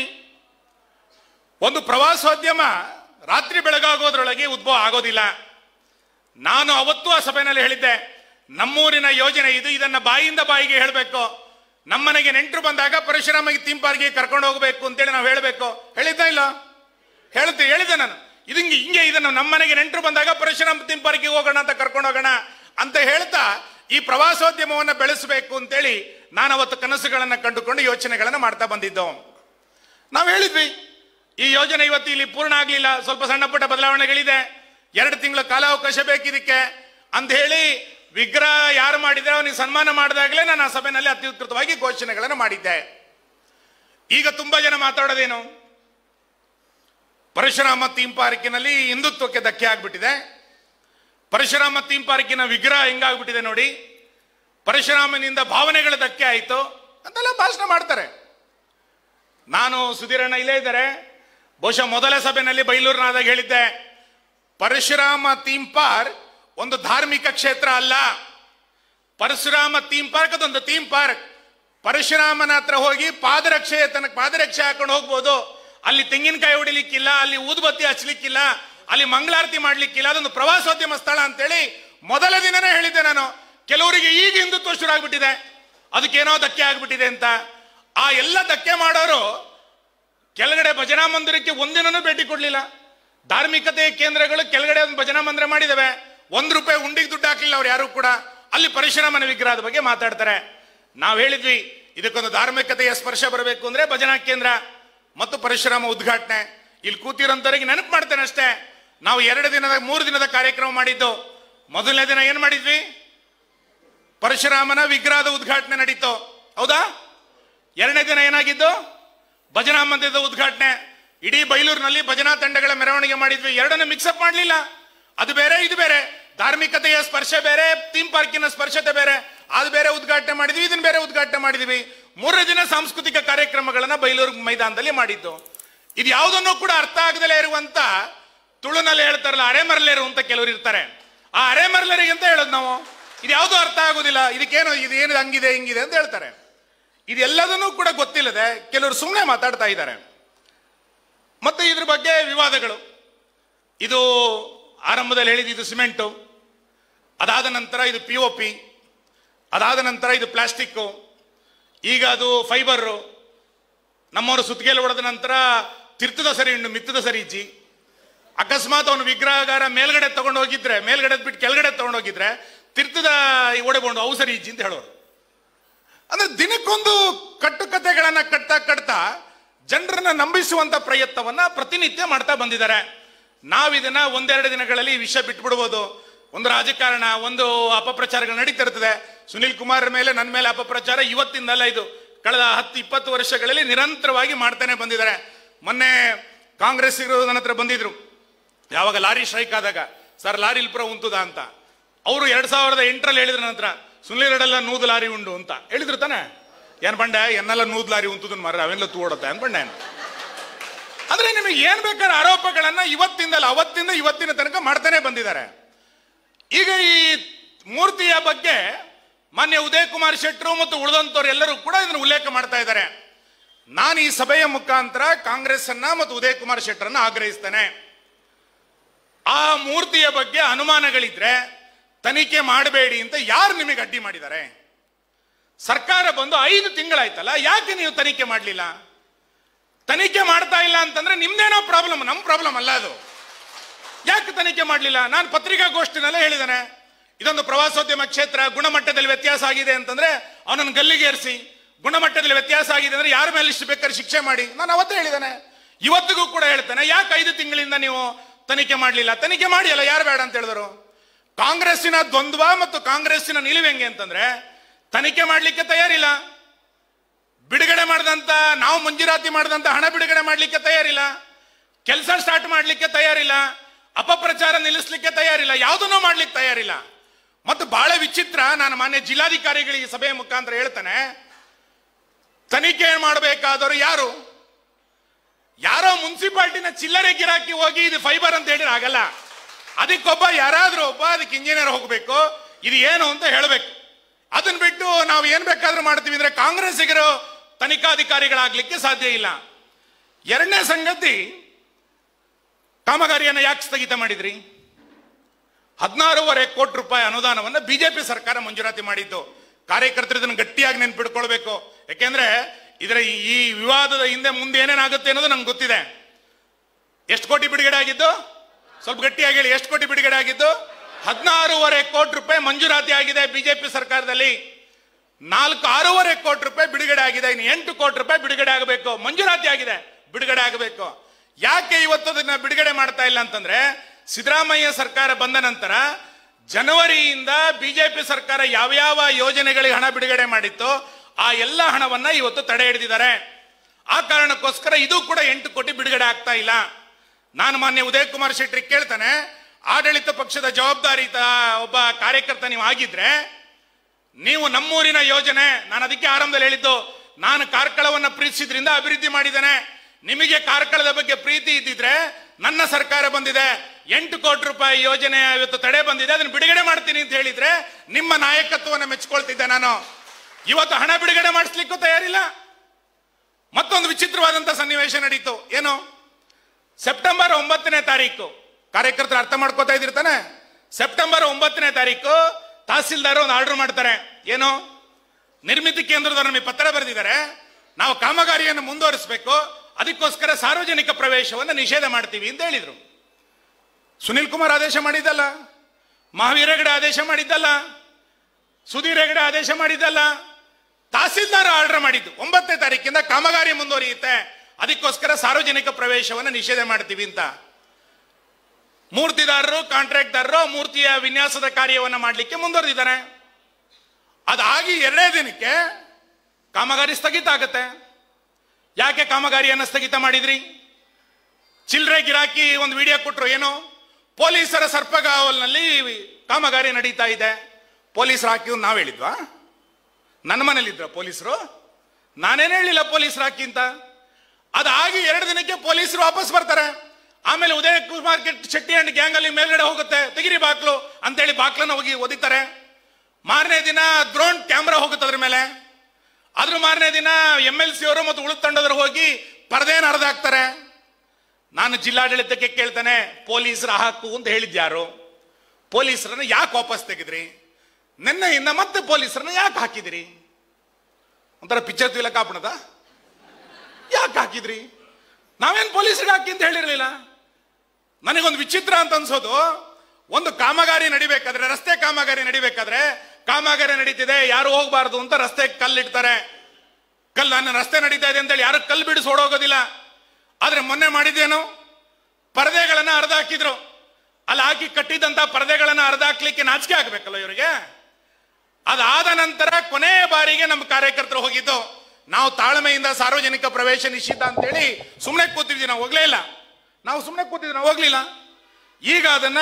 Speaker 1: ಒಂದು ಪ್ರವಾಸೋದ್ಯಮ ರಾತ್ರಿ ಬೆಳಗಾಗೋದ್ರೊಳಗೆ ಉದ್ಭವ ಆಗೋದಿಲ್ಲ ನಾನು ಅವತ್ತು ಆ ಸಭೆಯಲ್ಲಿ ಹೇಳಿದ್ದೆ ನಮ್ಮೂರಿನ ಯೋಜನೆ ಇದು ಇದನ್ನ ಬಾಯಿಂದ ಬಾಯಿಗೆ ಹೇಳಬೇಕು ನಮ್ಮನೆಗೆ ನೆಂಟರು ಬಂದಾಗ ಪರಶುರಾಮಿಗೆ ಥೀಮ್ ಪಾರ್ಕ್ಗೆ ಕರ್ಕೊಂಡು ಹೋಗಬೇಕು ಅಂತೇಳಿ ನಾವು ಹೇಳಬೇಕು ಹೇಳಿದ್ದ ಇಲ್ಲ ಹೇಳುತ್ತೆ ಹೇಳಿದ್ದೆ ನಾನು ಇದು ಹಿಂಗೆ ಹಿಂಗೆ ಇದನ್ನು ನಮ್ಮನೆಗೆ ನೆಂಟರು ಬಂದಾಗ ಪರಶುರಾಮ ಥೀಮ್ ಪಾರ್ಕ್ಗೆ ಹೋಗೋಣ ಅಂತ ಕರ್ಕೊಂಡು ಹೋಗೋಣ ಅಂತ ಹೇಳ್ತಾ ಈ ಪ್ರವಾಸೋದ್ಯಮವನ್ನು ಬೆಳೆಸಬೇಕು ಅಂತೇಳಿ ನಾನು ಅವತ್ತು ಕನಸುಗಳನ್ನು ಕಂಡುಕೊಂಡು ಯೋಚನೆಗಳನ್ನು ಮಾಡ್ತಾ ಬಂದಿದ್ದು ನಾವು ಹೇಳಿದ್ವಿ ಈ ಯೋಜನೆ ಇವತ್ತು ಇಲ್ಲಿ ಪೂರ್ಣ ಆಗಲಿಲ್ಲ ಸ್ವಲ್ಪ ಸಣ್ಣ ಪುಟ್ಟ ಬದಲಾವಣೆಗಳಿದೆ ಎರಡು ತಿಂಗಳ ಕಾಲಾವಕಾಶ ಬೇಕಿದಕ್ಕೆ ಅಂತ ಹೇಳಿ ವಿಗ್ರಹ ಯಾರು ಮಾಡಿದ್ರೆ ಅವನಿಗೆ ಸನ್ಮಾನ ಮಾಡಿದಾಗಲೇ ನಾನು ಆ ಸಭೆಯಲ್ಲಿ ಅತ್ಯುತ್ಕೃತವಾಗಿ ಘೋಷಣೆಗಳನ್ನು ಮಾಡಿದ್ದೆ ಈಗ ತುಂಬಾ ಜನ ಮಾತಾಡೋದೇನು ಪರಶುರಾಮ ಥೀಮ್ ಪಾರ್ಕಿನಲ್ಲಿ ಹಿಂದುತ್ವಕ್ಕೆ ಧಕ್ಕೆ ಆಗ್ಬಿಟ್ಟಿದೆ ಪರಶುರಾಮ ಥೀಮ್ ಪಾರ್ಕಿನ ವಿಗ್ರಹ ಹೆಂಗಾಗ್ಬಿಟ್ಟಿದೆ ನೋಡಿ ಪರಶುರಾಮನಿಂದ ಭಾವನೆಗಳ ಧಕ್ಕೆ ಆಯಿತು ಅಂತೆಲ್ಲ ಭಾಷಣ ಮಾಡ್ತಾರೆ ನಾನು ಸುಧೀರಣ್ಣ ಇಲ್ಲೇ ಇದ್ದಾರೆ ಬಹುಶಃ ಮೊದಲ ಸಭೆಯಲ್ಲಿ ಬೈಲೂರಿನಾದಾಗ ಹೇಳಿದ್ದೆ ಪರಶುರಾಮ ಥೀಮ್ ಪಾರ್ಕ್ ಒಂದು ಧಾರ್ಮಿಕ ಕ್ಷೇತ್ರ ಅಲ್ಲ ಪರಶುರಾಮ ಥೀಮ್ ಪಾರ್ಕ್ ಅದೊಂದು ಥೀಮ್ ಪಾರ್ಕ್ ಪರಶುರಾಮನ ಹತ್ರ ಹೋಗಿ ಪಾದರಕ್ಷೆ ತನಕ ಪಾದರಕ್ಷೆ ಹಾಕೊಂಡು ಹೋಗ್ಬೋದು ಅಲ್ಲಿ ತೆಂಗಿನಕಾಯಿ ಹೊಡಿಲಿಕ್ಕಿಲ್ಲ ಅಲ್ಲಿ ಊದುಬತ್ತಿ ಹಚ್ಲಿಕ್ಕಿಲ್ಲ ಅಲ್ಲಿ ಮಂಗಳಾರತಿ ಮಾಡ್ಲಿಕ್ಕಿಲ್ಲ ಅದೊಂದು ಪ್ರವಾಸೋದ್ಯಮ ಸ್ಥಳ ಅಂತೇಳಿ ಮೊದಲ ದಿನನೇ ಹೇಳಿದ್ದೆ ನಾನು ಕೆಲವರಿಗೆ ಈಗ ಹಿಂದುತ್ವ ಶುರು ಆಗ್ಬಿಟ್ಟಿದೆ ಅದಕ್ಕೇನೋ ಧಕ್ಕೆ ಆಗ್ಬಿಟ್ಟಿದೆ ಅಂತ ಆ ಎಲ್ಲ ಧಕ್ಕೆ ಮಾಡೋರು ಕೆಳಗಡೆ ಭಜನಾ ಮಂದಿರಕ್ಕೆ ಒಂದಿನೂ ಭೇಟಿ ಕೊಡ್ಲಿಲ್ಲ ಧಾರ್ಮಿಕತೆ ಕೇಂದ್ರಗಳು ಕೆಳಗಡೆ ಒಂದು ಭಜನಾ ಮಂದಿರ ಮಾಡಿದಾವೆ ಒಂದ್ ರೂಪಾಯಿ ಉಂಡಿಗೆ ದುಡ್ಡು ಹಾಕ್ಲಿಲ್ಲ ಅವ್ರು ಯಾರು ಕೂಡ ಅಲ್ಲಿ ಪರಶುರಾಮನ ವಿಗ್ರಹದ ಬಗ್ಗೆ ಮಾತಾಡ್ತಾರೆ ನಾವು ಹೇಳಿದ್ವಿ ಇದಕ್ಕೊಂದು ಧಾರ್ಮಿಕತೆಯ ಸ್ಪರ್ಶ ಬರಬೇಕು ಅಂದ್ರೆ ಭಜನಾ ಕೇಂದ್ರ ಮತ್ತು ಪರಶುರಾಮ ಉದ್ಘಾಟನೆ ಇಲ್ಲಿ ಕೂತಿರೋಂಥವ್ರಿಗೆ ನೆನಪು ಮಾಡ್ತೇನೆ ಅಷ್ಟೇ ನಾವು ಎರಡು ದಿನದ ಮೂರು ದಿನದ ಕಾರ್ಯಕ್ರಮ ಮಾಡಿದ್ದು ಮೊದಲನೇ ದಿನ ಏನ್ ಮಾಡಿದ್ವಿ ಪರಶುರಾಮನ ವಿಗ್ರಹದ ಉದ್ಘಾಟನೆ ನಡೀತು ಹೌದಾ ಎರಡನೇ ದಿನ ಏನಾಗಿದ್ದು ಭಜನಾ ಮಂದಿರದ ಉದ್ಘಾಟನೆ ಇಡೀ ಬೈಲೂರಿನಲ್ಲಿ ಭಜನಾ ತಂಡಗಳ ಮೆರವಣಿಗೆ ಮಾಡಿದ್ವಿ ಎರಡನ್ನು ಮಿಕ್ಸಪ್ ಮಾಡಲಿಲ್ಲ ಅದು ಬೇರೆ ಇದು ಬೇರೆ ಧಾರ್ಮಿಕತೆಯ ಸ್ಪರ್ಶ ಬೇರೆ ಥೀಮ್ ಪಾರ್ಕಿನ ಸ್ಪರ್ಶತೆ ಬೇರೆ ಅದು ಬೇರೆ ಉದ್ಘಾಟನೆ ಮಾಡಿದ್ವಿ ಇದನ್ನ ಬೇರೆ ಉದ್ಘಾಟನೆ ಮಾಡಿದ್ವಿ ಮೂರನೇ ದಿನ ಸಾಂಸ್ಕೃತಿಕ ಕಾರ್ಯಕ್ರಮಗಳನ್ನ ಬೈಲೂರು ಮೈದಾನದಲ್ಲಿ ಮಾಡಿದ್ದು ಇದು ಯಾವುದನ್ನು ಕೂಡ ಅರ್ಥ ಆಗದಲೇ ಇರುವಂತ ತುಳುನಲ್ಲಿ ಹೇಳ್ತಾರಲ್ಲ ಅರೆಮರ್ಲೇರು ಅಂತ ಕೆಲವರು ಇರ್ತಾರೆ ಆ ಅರೆಮರ್ಲರಿಗೆ ಅಂತ ಹೇಳೋದು ನಾವು ಇದು ಯಾವುದು ಅರ್ಥ ಆಗೋದಿಲ್ಲ ಇದಕ್ಕೇನು ಇದು ಏನು ಹಂಗಿದೆ ಹಿಂಗಿದೆ ಅಂತ ಹೇಳ್ತಾರೆ ಇದೆಲ್ಲದನ್ನೂ ಕೂಡ ಗೊತ್ತಿಲ್ಲದೆ ಕೆಲವರು ಸುಮ್ಮನೆ ಮಾತಾಡ್ತಾ ಇದ್ದಾರೆ ಮತ್ತೆ ಇದ್ರ ಬಗ್ಗೆ ವಿವಾದಗಳು ಇದು ಆರಂಭದಲ್ಲಿ ಹೇಳಿದ್ದು ಇದು ಸಿಮೆಂಟು ಅದಾದ ನಂತರ ಇದು ಪಿ ಒ ಪಿ ಅದಾದ ನಂತರ ಇದು ಪ್ಲಾಸ್ಟಿಕ್ಕು ಈಗ ಅದು ಫೈಬರು ನಮ್ಮವರು ಸುತ್ತಿಗೆಲ್ಲ ಹೊಡೆದ ನಂತರ ತಿರ್ತದ ಸರಿ ಇನ್ನು ಮಿತ್ತದ ಸರಿ ಇಜ್ಜಿ ಅಕಸ್ಮಾತ್ ಅವನು ವಿಗ್ರಹಗಾರ ಮೇಲ್ಗಡೆ ತಗೊಂಡು ಹೋಗಿದ್ರೆ ಮೇಲ್ಗಡೆ ಬಿಟ್ಟು ಕೆಳಗಡೆ ತಗೊಂಡು ಹೋಗಿದ್ರೆ ತಿರ್ತದ ಒಡೆಕೊಂಡು ಅವು ಸರಿ ಇಜ್ಜಿ ಅಂತ ಹೇಳೋರು ಅಂದ್ರೆ ದಿನಕ್ಕೊಂದು ಕಟ್ಟುಕತೆಗಳನ್ನ ಕಟ್ತಾ ಕಟ್ತಾ ಜನರನ್ನ ನಂಬಿಸುವಂತ ಪ್ರಯತ್ನವನ್ನ ಪ್ರತಿನಿತ್ಯ ಮಾಡ್ತಾ ಬಂದಿದ್ದಾರೆ ನಾವಿದನ್ನ ಒಂದೆರಡು ದಿನಗಳಲ್ಲಿ ಈ ವಿಷಯ ಬಿಟ್ಬಿಡ್ಬೋದು ಒಂದು ರಾಜಕಾರಣ ಒಂದು ಅಪಪ್ರಚಾರಗಳು ನಡೀತಾ ಇರ್ತದೆ ಸುನಿಲ್ ಕುಮಾರ್ ಮೇಲೆ ನನ್ನ ಮೇಲೆ ಅಪಪ್ರಚಾರ ಇವತ್ತಿಂದಲ್ಲ ಇದು ಕಳೆದ ಹತ್ತು ಇಪ್ಪತ್ತು ವರ್ಷಗಳಲ್ಲಿ ನಿರಂತರವಾಗಿ ಮಾಡ್ತಾನೆ ಬಂದಿದ್ದಾರೆ ಮೊನ್ನೆ ಕಾಂಗ್ರೆಸ್ ನನ್ನ ಹತ್ರ ಬಂದಿದ್ರು ಯಾವಾಗ ಲಾರಿ ಸ್ಟ್ರೈಕ್ ಆದಾಗ ಸರ್ ಲಾರಿ ಇಲ್ಪುರ ಉಂತುದ ಅಂತ ಅವರು ಎರಡ್ ಸಾವಿರದ ಎಂಟರಲ್ಲಿ ಹೇಳಿದ್ರ ನಂತರ ಸುನಿಲೆರಡೆಲ್ಲ ನೂದು ಲಾರಿ ಉಂಡು ಅಂತ ಹೇಳಿದ್ರು ತಾನೆ ಏನ್ ಬಂಡೆ ಎನ್ನೆಲ್ಲ ನೂದು ಲಾರಿ ಉಂತುದನ್ ಮರ ಅವೆಲ್ಲ ತೂಡತ್ತೆ ಏನ್ ಬಂಡೆ ಅಂದ್ರೆ ನಿಮಗೆ ಏನ್ ಬೇಕಾದ್ರೆ ಆರೋಪಗಳನ್ನ ಇವತ್ತಿಂದಲ್ಲ ಅವತ್ತಿಂದ ಇವತ್ತಿನ ತನಕ ಮಾಡ್ತಾನೆ ಬಂದಿದ್ದಾರೆ ಈಗ ಈ ಮೂರ್ತಿಯ ಬಗ್ಗೆ ಮಾನ್ಯ ಉದಯ್ ಕುಮಾರ್ ಶೆಟ್ಟರು ಮತ್ತು ಉಳಿದಂತವ್ರು ಎಲ್ಲರೂ ಕೂಡ ಇದನ್ನು ಉಲ್ಲೇಖ ಮಾಡ್ತಾ ಇದ್ದಾರೆ ನಾನು ಈ ಸಭೆಯ ಮುಖಾಂತರ ಕಾಂಗ್ರೆಸ್ ಅನ್ನ ಮತ್ತು ಉದಯ್ ಕುಮಾರ್ ಶೆಟ್ಟರನ್ನ ಆಗ್ರಹಿಸ್ತೇನೆ ಆ ಮೂರ್ತಿಯ ಬಗ್ಗೆ ಅನುಮಾನಗಳಿದ್ರೆ ತನಿಖೆ ಮಾಡಬೇಡಿ ಅಂತ ಯಾರು ನಿಮಗೆ ಅಡ್ಡಿ ಮಾಡಿದ್ದಾರೆ ಸರ್ಕಾರ ಬಂದು ಐದು ತಿಂಗಳಾಯ್ತಲ್ಲ ಯಾಕೆ ನೀವು ತನಿಖೆ ಮಾಡಲಿಲ್ಲ ತನಿಖೆ ಮಾಡ್ತಾ ಇಲ್ಲ ಅಂತಂದ್ರೆ ನಿಮ್ದೇನೋ ಪ್ರಾಬ್ಲಮ್ ನಮ್ಮ ಪ್ರಾಬ್ಲಮ್ ಅಲ್ಲ ಅದು ಯಾಕೆ ತನಿಖೆ ಮಾಡಲಿಲ್ಲ ನಾನು ಪತ್ರಿಕಾಗೋಷ್ಠಿನಲ್ಲೇ ಹೇಳಿದ್ದೇನೆ ಇದೊಂದು ಪ್ರವಾಸೋದ್ಯಮ ಕ್ಷೇತ್ರ ಗುಣಮಟ್ಟದಲ್ಲಿ ವ್ಯತ್ಯಾಸ ಆಗಿದೆ ಅಂತಂದ್ರೆ ಅವನನ್ನು ಗಲ್ಲಿಗೇರಿಸಿ ಗುಣಮಟ್ಟದಲ್ಲಿ ವ್ಯತ್ಯಾಸ ಆಗಿದೆ ಅಂದ್ರೆ ಯಾರ ಮೇಲೆ ಇಷ್ಟು ಬೇಕಾದ್ರೆ ಶಿಕ್ಷೆ ಮಾಡಿ ನಾನು ಅವತ್ತೇ ಹೇಳಿದ್ದೇನೆ ಇವತ್ತಿಗೂ ಕೂಡ ಹೇಳ್ತೇನೆ ಯಾಕೆ ಐದು ತಿಂಗಳಿಂದ ನೀವು ತನಿಖೆ ಮಾಡಲಿಲ್ಲ ತನಿಖೆ ಮಾಡಿ ಅಲ್ಲ ಯಾರು ಬೇಡ ಅಂತ ಹೇಳಿದರು ಕಾಂಗ್ರೆಸ್ಸಿನ ದ್ವಂದ್ವ ಮತ್ತು ಕಾಂಗ್ರೆಸ್ಸಿನ ನಿಲುವು ಹೆಂಗೆ ಅಂತಂದ್ರೆ ತನಿಖೆ ಮಾಡಲಿಕ್ಕೆ ತಯಾರಿಲ್ಲ ಬಿಡುಗಡೆ ಮಾಡಿದಂತ ನಾವು ಮಂಜೂರಾತಿ ಮಾಡಿದಂತ ಹಣ ಬಿಡುಗಡೆ ಮಾಡಲಿಕ್ಕೆ ತಯಾರಿಲ್ಲ ಕೆಲಸ ಸ್ಟಾರ್ಟ್ ಮಾಡಲಿಕ್ಕೆ ತಯಾರಿಲ್ಲ ಅಪಪ್ರಚಾರ ನಿಲ್ಲಿಸಲಿಕ್ಕೆ ತಯಾರಿಲ್ಲ ಯಾವುದನ್ನೂ ಮಾಡ್ಲಿಕ್ಕೆ ತಯಾರಿಲ್ಲ ಮತ್ತು ಬಹಳ ವಿಚಿತ್ರ ನಾನು ಮಾನ್ಯ ಜಿಲ್ಲಾಧಿಕಾರಿಗಳಿಗೆ ಸಭೆಯ ಮುಖಾಂತರ ಹೇಳ್ತಾನೆ ತನಿಖೆ ಮಾಡಬೇಕಾದವರು ಯಾರು ಯಾರೋ ಮುನ್ಸಿಪಾಲ್ಟಿನ ಚಿಲ್ಲರೆ ಗಿರಾಕಿ ಹೋಗಿ ಇದು ಫೈಬರ್ ಅಂತ ಹೇಳಿದ್ರೆ ಆಗಲ್ಲ ಅದಕ್ಕೊಬ್ಬ ಯಾರಾದ್ರೂ ಒಬ್ಬ ಅದಕ್ಕೆ ಇಂಜಿನಿಯರ್ ಹೋಗ್ಬೇಕು ಇದು ಏನು ಅಂತ ಹೇಳಬೇಕು ಅದನ್ನ ಬಿಟ್ಟು ನಾವು ಏನ್ ಬೇಕಾದ್ರೂ ಮಾಡ್ತೀವಿ ಅಂದ್ರೆ ಕಾಂಗ್ರೆಸ್ಸಿಗರು ತನಿಖಾಧಿಕಾರಿಗಳಾಗ್ಲಿಕ್ಕೆ ಸಾಧ್ಯ ಇಲ್ಲ ಎರಡನೇ ಸಂಗತಿ ಕಾಮಗಾರಿಯನ್ನು ಯಾಕೆ ಸ್ಥಗಿತ ಮಾಡಿದ್ರಿ ಹದಿನಾರೂವರೆ ಕೋಟಿ ರೂಪಾಯಿ ಅನುದಾನವನ್ನು ಬಿಜೆಪಿ ಸರ್ಕಾರ ಮಂಜೂರಾತಿ ಮಾಡಿದ್ದು ಕಾರ್ಯಕರ್ತರು ಇದನ್ನು ಗಟ್ಟಿಯಾಗಿ ನೆನ್ಪಿಡ್ಕೊಳ್ಬೇಕು ಯಾಕೆಂದ್ರೆ ಇದರ ಈ- ಈ ವಿವಾದದ ಹಿಂದೆ ಮುಂದೆ ಏನೇನಾಗುತ್ತೆ ಅನ್ನೋದು ನಂಗೆ ಗೊತ್ತಿದೆ ಎಷ್ಟು ಕೋಟಿ ಬಿಡುಗಡೆ ಆಗಿದ್ದು ಸ್ವಲ್ಪ ಗಟ್ಟಿಯಾಗಿ ಹೇಳಿ ಎಷ್ಟು ಕೋಟಿ ಬಿಡುಗಡೆ ಆಗಿದ್ದು ಹದಿನಾರೂವರೆ ಕೋಟಿ ರೂಪಾಯಿ ಮಂಜೂರಾತಿ ಆಗಿದೆ ಬಿಜೆಪಿ ಸರ್ಕಾರದಲ್ಲಿ ನಾಲ್ಕು ಆರೂವರೆ ಕೋಟಿ ರೂಪಾಯಿ ಬಿಡುಗಡೆ ಆಗಿದೆ ಇನ್ನು ಎಂಟು ಕೋಟಿ ರೂಪಾಯಿ ಬಿಡುಗಡೆ ಆಗಬೇಕು ಮಂಜೂರಾತಿ ಆಗಿದೆ ಬಿಡುಗಡೆ ಆಗಬೇಕು ಯಾಕೆ ಇವತ್ತು ಅದನ್ನ ಬಿಡುಗಡೆ ಮಾಡ್ತಾ ಇಲ್ಲ ಅಂತಂದ್ರೆ ಸಿದ್ದರಾಮಯ್ಯ ಸರ್ಕಾರ ಬಂದ ನಂತರ ಜನವರಿಯಿಂದ ಬಿಜೆಪಿ ಸರ್ಕಾರ ಯಾವ್ಯಾವ ಯೋಜನೆಗಳಿಗೆ ಹಣ ಬಿಡುಗಡೆ ಮಾಡಿತ್ತು ಆ ಎಲ್ಲ ಹಣವನ್ನ ಇವತ್ತು ತಡೆ ಹಿಡಿದಿದ್ದಾರೆ ಆ ಕಾರಣಕ್ಕೋಸ್ಕರ ಇದು ಕೂಡ ಎಂಟು ಕೋಟಿ ಬಿಡುಗಡೆ ಆಗ್ತಾ ಇಲ್ಲ ನಾನು ಮಾನ್ಯ ಉದಯ್ ಕುಮಾರ್ ಶೆಟ್ಟಿ ಕೇಳ್ತಾನೆ ಆಡಳಿತ ಪಕ್ಷದ ಜವಾಬ್ದಾರಿತ ಒಬ್ಬ ಕಾರ್ಯಕರ್ತ ನೀವು ಆಗಿದ್ರೆ ನೀವು ನಮ್ಮೂರಿನ ಯೋಜನೆ ನಾನು ಅದಕ್ಕೆ ಆರಂಭದಲ್ಲಿ ಹೇಳಿದ್ದು ನಾನು ಕಾರ್ಕಳವನ್ನ ಪ್ರೀತಿಸಿದ್ರಿಂದ ಅಭಿವೃದ್ಧಿ ಮಾಡಿದ್ದೇನೆ ನಿಮಗೆ ಕಾರ್ಕಳದ ಬಗ್ಗೆ ಪ್ರೀತಿ ಇದ್ದಿದ್ರೆ ನನ್ನ ಸರ್ಕಾರ ಬಂದಿದೆ ಎಂಟು ಕೋಟಿ ರೂಪಾಯಿ ಯೋಜನೆ ಇವತ್ತು ತಡೆ ಬಂದಿದೆ ಅದನ್ನು ಬಿಡುಗಡೆ ಮಾಡ್ತೀನಿ ಅಂತ ಹೇಳಿದ್ರೆ ನಿಮ್ಮ ನಾಯಕತ್ವವನ್ನು ಮೆಚ್ಕೊಳ್ತಿದ್ದೆ ನಾನು ಇವತ್ತು ಹಣ ಬಿಡುಗಡೆ ಮಾಡಿಸ್ಲಿಕ್ಕೂ ತಯಾರಿಲ್ಲ ಮತ್ತೊಂದು ವಿಚಿತ್ರವಾದಂತ ಸನ್ನಿವೇಶ ನಡೀತು ಏನು ಸೆಪ್ಟೆಂಬರ್ ಒಂಬತ್ತನೇ ತಾರೀಕು ಕಾರ್ಯಕರ್ತರು ಅರ್ಥ ಮಾಡ್ಕೋತಾ ಇದ್ದೀರಿ ತಾನೆ ಸೆಪ್ಟೆಂಬರ್ ಒಂಬತ್ತನೇ ತಾರೀಕು ತಹಸೀಲ್ದಾರ್ ಒಂದು ಆರ್ಡರ್ ಮಾಡ್ತಾರೆ ಏನು ನಿರ್ಮಿತಿ ಕೇಂದ್ರದವರು ನಮಗೆ ಪತ್ರ ಬರೆದಿದ್ದಾರೆ ನಾವು ಕಾಮಗಾರಿಯನ್ನು ಮುಂದುವರಿಸಬೇಕು ಅದಕ್ಕೋಸ್ಕರ ಸಾರ್ವಜನಿಕ ಪ್ರವೇಶವನ್ನು ನಿಷೇಧ ಮಾಡ್ತೀವಿ ಅಂತ ಹೇಳಿದ್ರು ಸುನಿಲ್ ಕುಮಾರ್ ಆದೇಶ ಮಾಡಿದ್ದಲ್ಲ ಮಹಾವೀರ ಹೆಗಡೆ ಆದೇಶ ಮಾಡಿದ್ದಲ್ಲ ಸುಧೀರ್ ಹೆಗಡೆ ಆದೇಶ ಮಾಡಿದ್ದಲ್ಲ ತಹಸೀಲ್ದಾರ್ ಆರ್ಡರ್ ಮಾಡಿದ್ದು ಒಂಬತ್ತನೇ ತಾರೀಕಿಂದ ಕಾಮಗಾರಿ ಮುಂದುವರಿಯುತ್ತೆ ಅದಕ್ಕೋಸ್ಕರ ಸಾರ್ವಜನಿಕ ಪ್ರವೇಶವನ್ನು ನಿಷೇಧ ಮಾಡ್ತೀವಿ ಅಂತ ಮೂರ್ತಿದಾರರು ಕಾಂಟ್ರಾಕ್ಟ್ದಾರರು ಮೂರ್ತಿಯ ವಿನ್ಯಾಸದ ಕಾರ್ಯವನ್ನು ಮಾಡಲಿಕ್ಕೆ ಮುಂದುವರೆದಿದ್ದಾರೆ ಅದಾಗಿ ಎರಡೇ ದಿನಕ್ಕೆ ಕಾಮಗಾರಿ ಸ್ಥಗಿತ ಆಗುತ್ತೆ ಯಾಕೆ ಕಾಮಗಾರಿಯನ್ನು ಸ್ಥಗಿತ ಮಾಡಿದ್ರಿ ಚಿಲ್ಲರೆ ಗಿರಾಕಿ ಒಂದು ವಿಡಿಯೋ ಕೊಟ್ರು ಏನು ಪೊಲೀಸರ ಸರ್ಪಗಾವಲ್ನಲ್ಲಿ ಕಾಮಗಾರಿ ನಡೀತಾ ಇದೆ ಪೊಲೀಸರು ಹಾಕಿ ನಾವು ಹೇಳಿದ್ವಾ ನನ್ನ ಮನೇಲಿದ್ರ ಪೊಲೀಸರು ನಾನೇನು ಹೇಳಿಲ್ಲ ಪೊಲೀಸರು ಹಾಕಿ ಅಂತ ಅದಾಗಿ ಎರಡು ದಿನಕ್ಕೆ ಪೊಲೀಸರು ವಾಪಸ್ ಬರ್ತಾರೆ ಆಮೇಲೆ Udaya Kumar K- Shetty and gang ಅಲ್ಲಿ ಮೇಲ್ಗಡೆ ಹೋಗುತ್ತೆ ತೆಗಿರಿ ಬಾಕ್ಲು ಅಂತೇಳಿ ಬಾಕ್ಲನ್ನ ಹೋಗಿ ಒದಿತಾರೆ ಮಾರನೇ ದಿನ ಡ್ರೋನ್ ಕ್ಯಾಮ್ರಾ ಹೋಗುತ್ತೆ ಅದ್ರ ಮೇಲೆ ಅದ್ರ ಮಾರನೇ ದಿನ ಎಂ ಎಲ್ ಸಿ ಅವರು ಮತ್ತು ಉಳಿದ ತಂಡದವರು ಹೋಗಿ ಪರದೆಯನ್ನು ಹರಿದಾಕ್ತಾರೆ ನಾನು ಜಿಲ್ಲಾಡಳಿತಕ್ಕೆ ಕೇಳ್ತಾನೆ ಪೊಲೀಸರ ಹಾಕು ಅಂತ ಹೇಳಿದ್ಯಾರು ಪೊಲೀಸರನ್ನ ಯಾಕೆ ವಾಪಸ್ ತೆಗೆದ್ರಿ ನಿನ್ನೆಯಿಂದ ಮತ್ತೆ ಪೊಲೀಸರನ್ನ ಯಾಕೆ ಹಾಕಿದ್ರಿ ಒಂಥರ ಪಿಕ್ಚರ್ ತಿಲಕ ಹಾಪಣದ ಯಾಕೆ ಹಾಕಿದ್ರಿ ನಾವೇನ್ ಪೊಲೀಸರಿಗೆ ಹಾಕಿ ಅಂತ ಹೇಳಿರ್ಲಿಲ್ಲ ನನಗೊಂದು ವಿಚಿತ್ರ ಅಂತ ಅನ್ಸೋದು ಒಂದು ಕಾಮಗಾರಿ ನಡಿಬೇಕಾದ್ರೆ ರಸ್ತೆ ಕಾಮಗಾರಿ ನಡಿಬೇಕಾದ್ರೆ ಕಾಮಗಾರಿ ನಡೀತಿದೆ ಯಾರು ಹೋಗಬಾರ್ದು ಅಂತ ರಸ್ತೆ ಕಲ್ಲಿಡ್ತಾರೆ ಕಲ್ಲು ನನ್ನ ರಸ್ತೆ ನಡೀತಾ ಇದೆ ಅಂತೇಳಿ ಯಾರು ಕಲ್ಲು ಬಿಡಿಸಿ ಓಡೋಗೋದಿಲ್ಲ ಆದ್ರೆ ಮೊನ್ನೆ ಮಾಡಿದ್ದೇನು ಪರದೆಗಳನ್ನ ಹರಿದಾಕಿದ್ರು ಅಲ್ಲಿ ಹಾಕಿ ಕಟ್ಟಿದಂತ ಪರದೆಗಳನ್ನ ಹರಿದಾಕ್ಲಿಕ್ಕೆ ನಾಚಿಕೆ ಆಗ್ಬೇಕಲ್ಲ ಇವರಿಗೆ ಅದಾದ ನಂತರ ಕೊನೆಯ ಬಾರಿಗೆ ನಮ್ಮ ಕಾರ್ಯಕರ್ತರು ಹೋಗಿದ್ದು ನಾವು ತಾಳ್ಮೆಯಿಂದ ಸಾರ್ವಜನಿಕ ಪ್ರವೇಶ ನಿಷಿದ್ಧ ಅಂತೇಳಿ ಸುಮ್ಮನೆ ಕೂತಿದ್ವಿ ನಾವು ಹೋಗ್ಲೇ ಇಲ್ಲ ನಾವು ಸುಮ್ಮನೆ ಕೂತಿದ್ವಿ ನಾವು ಹೋಗ್ಲಿಲ್ಲ ಈಗ ಅದನ್ನ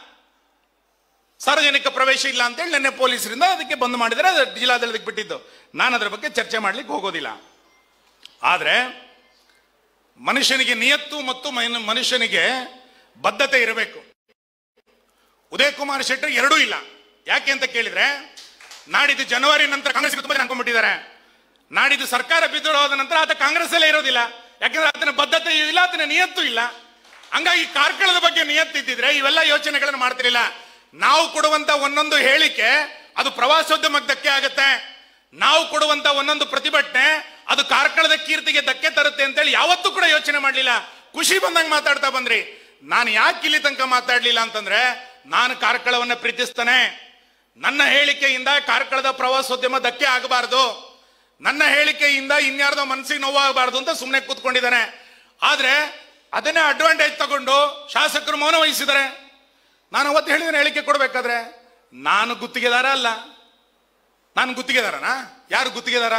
Speaker 1: ಸಾರ್ವಜನಿಕ ಪ್ರವೇಶ ಇಲ್ಲ ಅಂತೇಳಿ ನಿನ್ನೆ ಪೊಲೀಸರಿಂದ ಅದಕ್ಕೆ ಬಂದ್ ಮಾಡಿದರೆ ಅದು ಜಿಲ್ಲಾಡಳಿತಕ್ಕೆ ಬಿಟ್ಟಿದ್ದು ನಾನು ಅದರ ಬಗ್ಗೆ ಚರ್ಚೆ ಮಾಡ್ಲಿಕ್ಕೆ ಹೋಗೋದಿಲ್ಲ ಆದ್ರೆ ಮನುಷ್ಯನಿಗೆ ನಿಯತ್ತು ಮತ್ತು ಮೈನ- ಮನುಷ್ಯನಿಗೆ ಬದ್ಧತೆ ಇರಬೇಕು ಉದಯ್ ಕುಮಾರ್ ಶೆಟ್ಟರ್ ಎರಡೂ ಇಲ್ಲ ಯಾಕೆ ಅಂತ ಕೇಳಿದ್ರೆ ನಾಡಿದ್ದು ಜನವರಿ ನಂತರ ಕಾಂಗ್ರೆಸ್ ತುಂಬಾ ಜನ ಅನ್ಕೊಂಡ್ಬಿಟ್ಟಿದ್ದಾರೆ ನಾಡಿದ್ದು ಸರ್ಕಾರ ಬಿದ್ದು ಹೋದ ನಂತರ ಆತ ಕಾಂಗ್ರೆಸ್ ಅಲ್ಲೇ ಇರೋದಿಲ್ಲ ಯಾಕಂದ್ರೆ ಆತನ ಬದ್ಧತೆ ಇಲ್ಲ ಆತನ ನಿಯತ್ತು ಇಲ್ಲ ಹಂಗಾಗಿ ಕಾರ್ಕಳದ ಬಗ್ಗೆ ನಿಯತ್ತಿದ್ದಿದ್ರೆ ಇವೆಲ್ಲ ಯೋಚನೆಗಳನ್ನು ಮಾಡ್ತಿರ್ಲಿಲ್ಲ ನಾವು ಕೊಡುವಂತ ಒಂದೊಂದು ಹೇಳಿಕೆ ಅದು ಪ್ರವಾಸೋದ್ಯಮಕ್ಕೆ ಧಕ್ಕೆ ಆಗುತ್ತೆ ನಾವು ಕೊಡುವಂತ ಒಂದೊಂದು ಪ್ರತಿಭಟನೆ ಅದು ಕಾರ್ಕಳದ ಕೀರ್ತಿಗೆ ಧಕ್ಕೆ ತರುತ್ತೆ ಅಂತೇಳಿ ಯಾವತ್ತೂ ಕೂಡ ಯೋಚನೆ ಮಾಡಲಿಲ್ಲ ಖುಷಿ ಬಂದಂಗೆ ಮಾತಾಡ್ತಾ ಬಂದ್ರಿ ನಾನು ಯಾಕೆ ಇಲ್ಲಿ ತನಕ ಮಾತಾಡ್ಲಿಲ್ಲ ಅಂತಂದ್ರೆ ನಾನು ಕಾರ್ಕಳವನ್ನ ಪ್ರೀತಿಸ್ತಾನೆ ನನ್ನ ಹೇಳಿಕೆಯಿಂದ ಕಾರ್ಕಳದ ಪ್ರವಾಸೋದ್ಯಮ ಧಕ್ಕೆ ಆಗಬಾರದು ನನ್ನ ಹೇಳಿಕೆಯಿಂದ ಇನ್ಯಾರ್ದೋ ಮನಸ್ಸಿಗೆ ನೋವಾಗಬಾರದು ಅಂತ ಸುಮ್ಮನೆ ಕೂತ್ಕೊಂಡಿದ್ದಾನೆ ಆದ್ರೆ ಅದನ್ನೇ ಅಡ್ವಾಂಟೇಜ್ ತಗೊಂಡು ಶಾಸಕರು ಮೌನ ವಹಿಸಿದ್ದಾರೆ ನಾನು ಅವತ್ತು ಹೇಳಿದ್ದೇನೆ ಹೇಳಿಕೆ ಕೊಡ್ಬೇಕಾದ್ರೆ ನಾನು ಗುತ್ತಿಗೆದಾರ ಅಲ್ಲ ನಾನು ಗುತ್ತಿಗೆದಾರನಾ ಯಾರು ಗುತ್ತಿಗೆದಾರ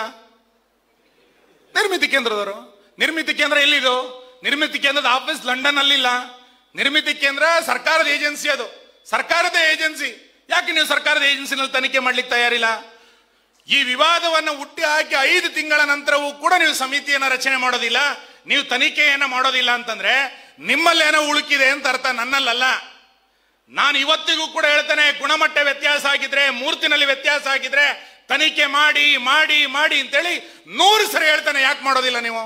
Speaker 1: ನಿರ್ಮಿತಿ ಕೇಂದ್ರದವರು ನಿರ್ಮಿತಿ ಕೇಂದ್ರ ಎಲ್ಲಿದು ನಿರ್ಮಿತಿ ಕೇಂದ್ರದ ಆಫೀಸ್ ಲಂಡನ್ ಅಲ್ಲಿಲ್ಲ ನಿರ್ಮಿತಿ ಕೇಂದ್ರ ಸರ್ಕಾರದ ಏಜೆನ್ಸಿ ಅದು ಸರ್ಕಾರದ ಏಜೆನ್ಸಿ ಯಾಕೆ ನೀವು ಸರ್ಕಾರದ ಏಜೆನ್ಸಿನಲ್ಲಿ ತನಿಖೆ ಮಾಡ್ಲಿಕ್ಕೆ ತಯಾರಿಲ್ಲ ಈ ವಿವಾದವನ್ನು ಹುಟ್ಟಿ ಹಾಕಿ ಐದು ತಿಂಗಳ ನಂತರವೂ ಕೂಡ ನೀವು ಸಮಿತಿಯನ್ನ ರಚನೆ ಮಾಡೋದಿಲ್ಲ ನೀವು ತನಿಖೆಯನ್ನ ಮಾಡೋದಿಲ್ಲ ಅಂತಂದ್ರೆ ನಿಮ್ಮಲ್ಲೇನೋ ಉಳುಕಿದೆ ಅಂತ ಅರ್ಥ ನನ್ನಲ್ಲಲ್ಲ ನಾನು ಇವತ್ತಿಗೂ ಕೂಡ ಹೇಳ್ತೇನೆ ಗುಣಮಟ್ಟ ವ್ಯತ್ಯಾಸ ಆಗಿದ್ರೆ ಮೂರ್ತಿನಲ್ಲಿ ವ್ಯತ್ಯಾಸ ಆಗಿದ್ರೆ ತನಿಖೆ ಮಾಡಿ ಮಾಡಿ ಮಾಡಿ ಅಂತೇಳಿ ನೂರು ಸರಿ ಹೇಳ್ತಾನೆ ಯಾಕೆ ಮಾಡೋದಿಲ್ಲ ನೀವು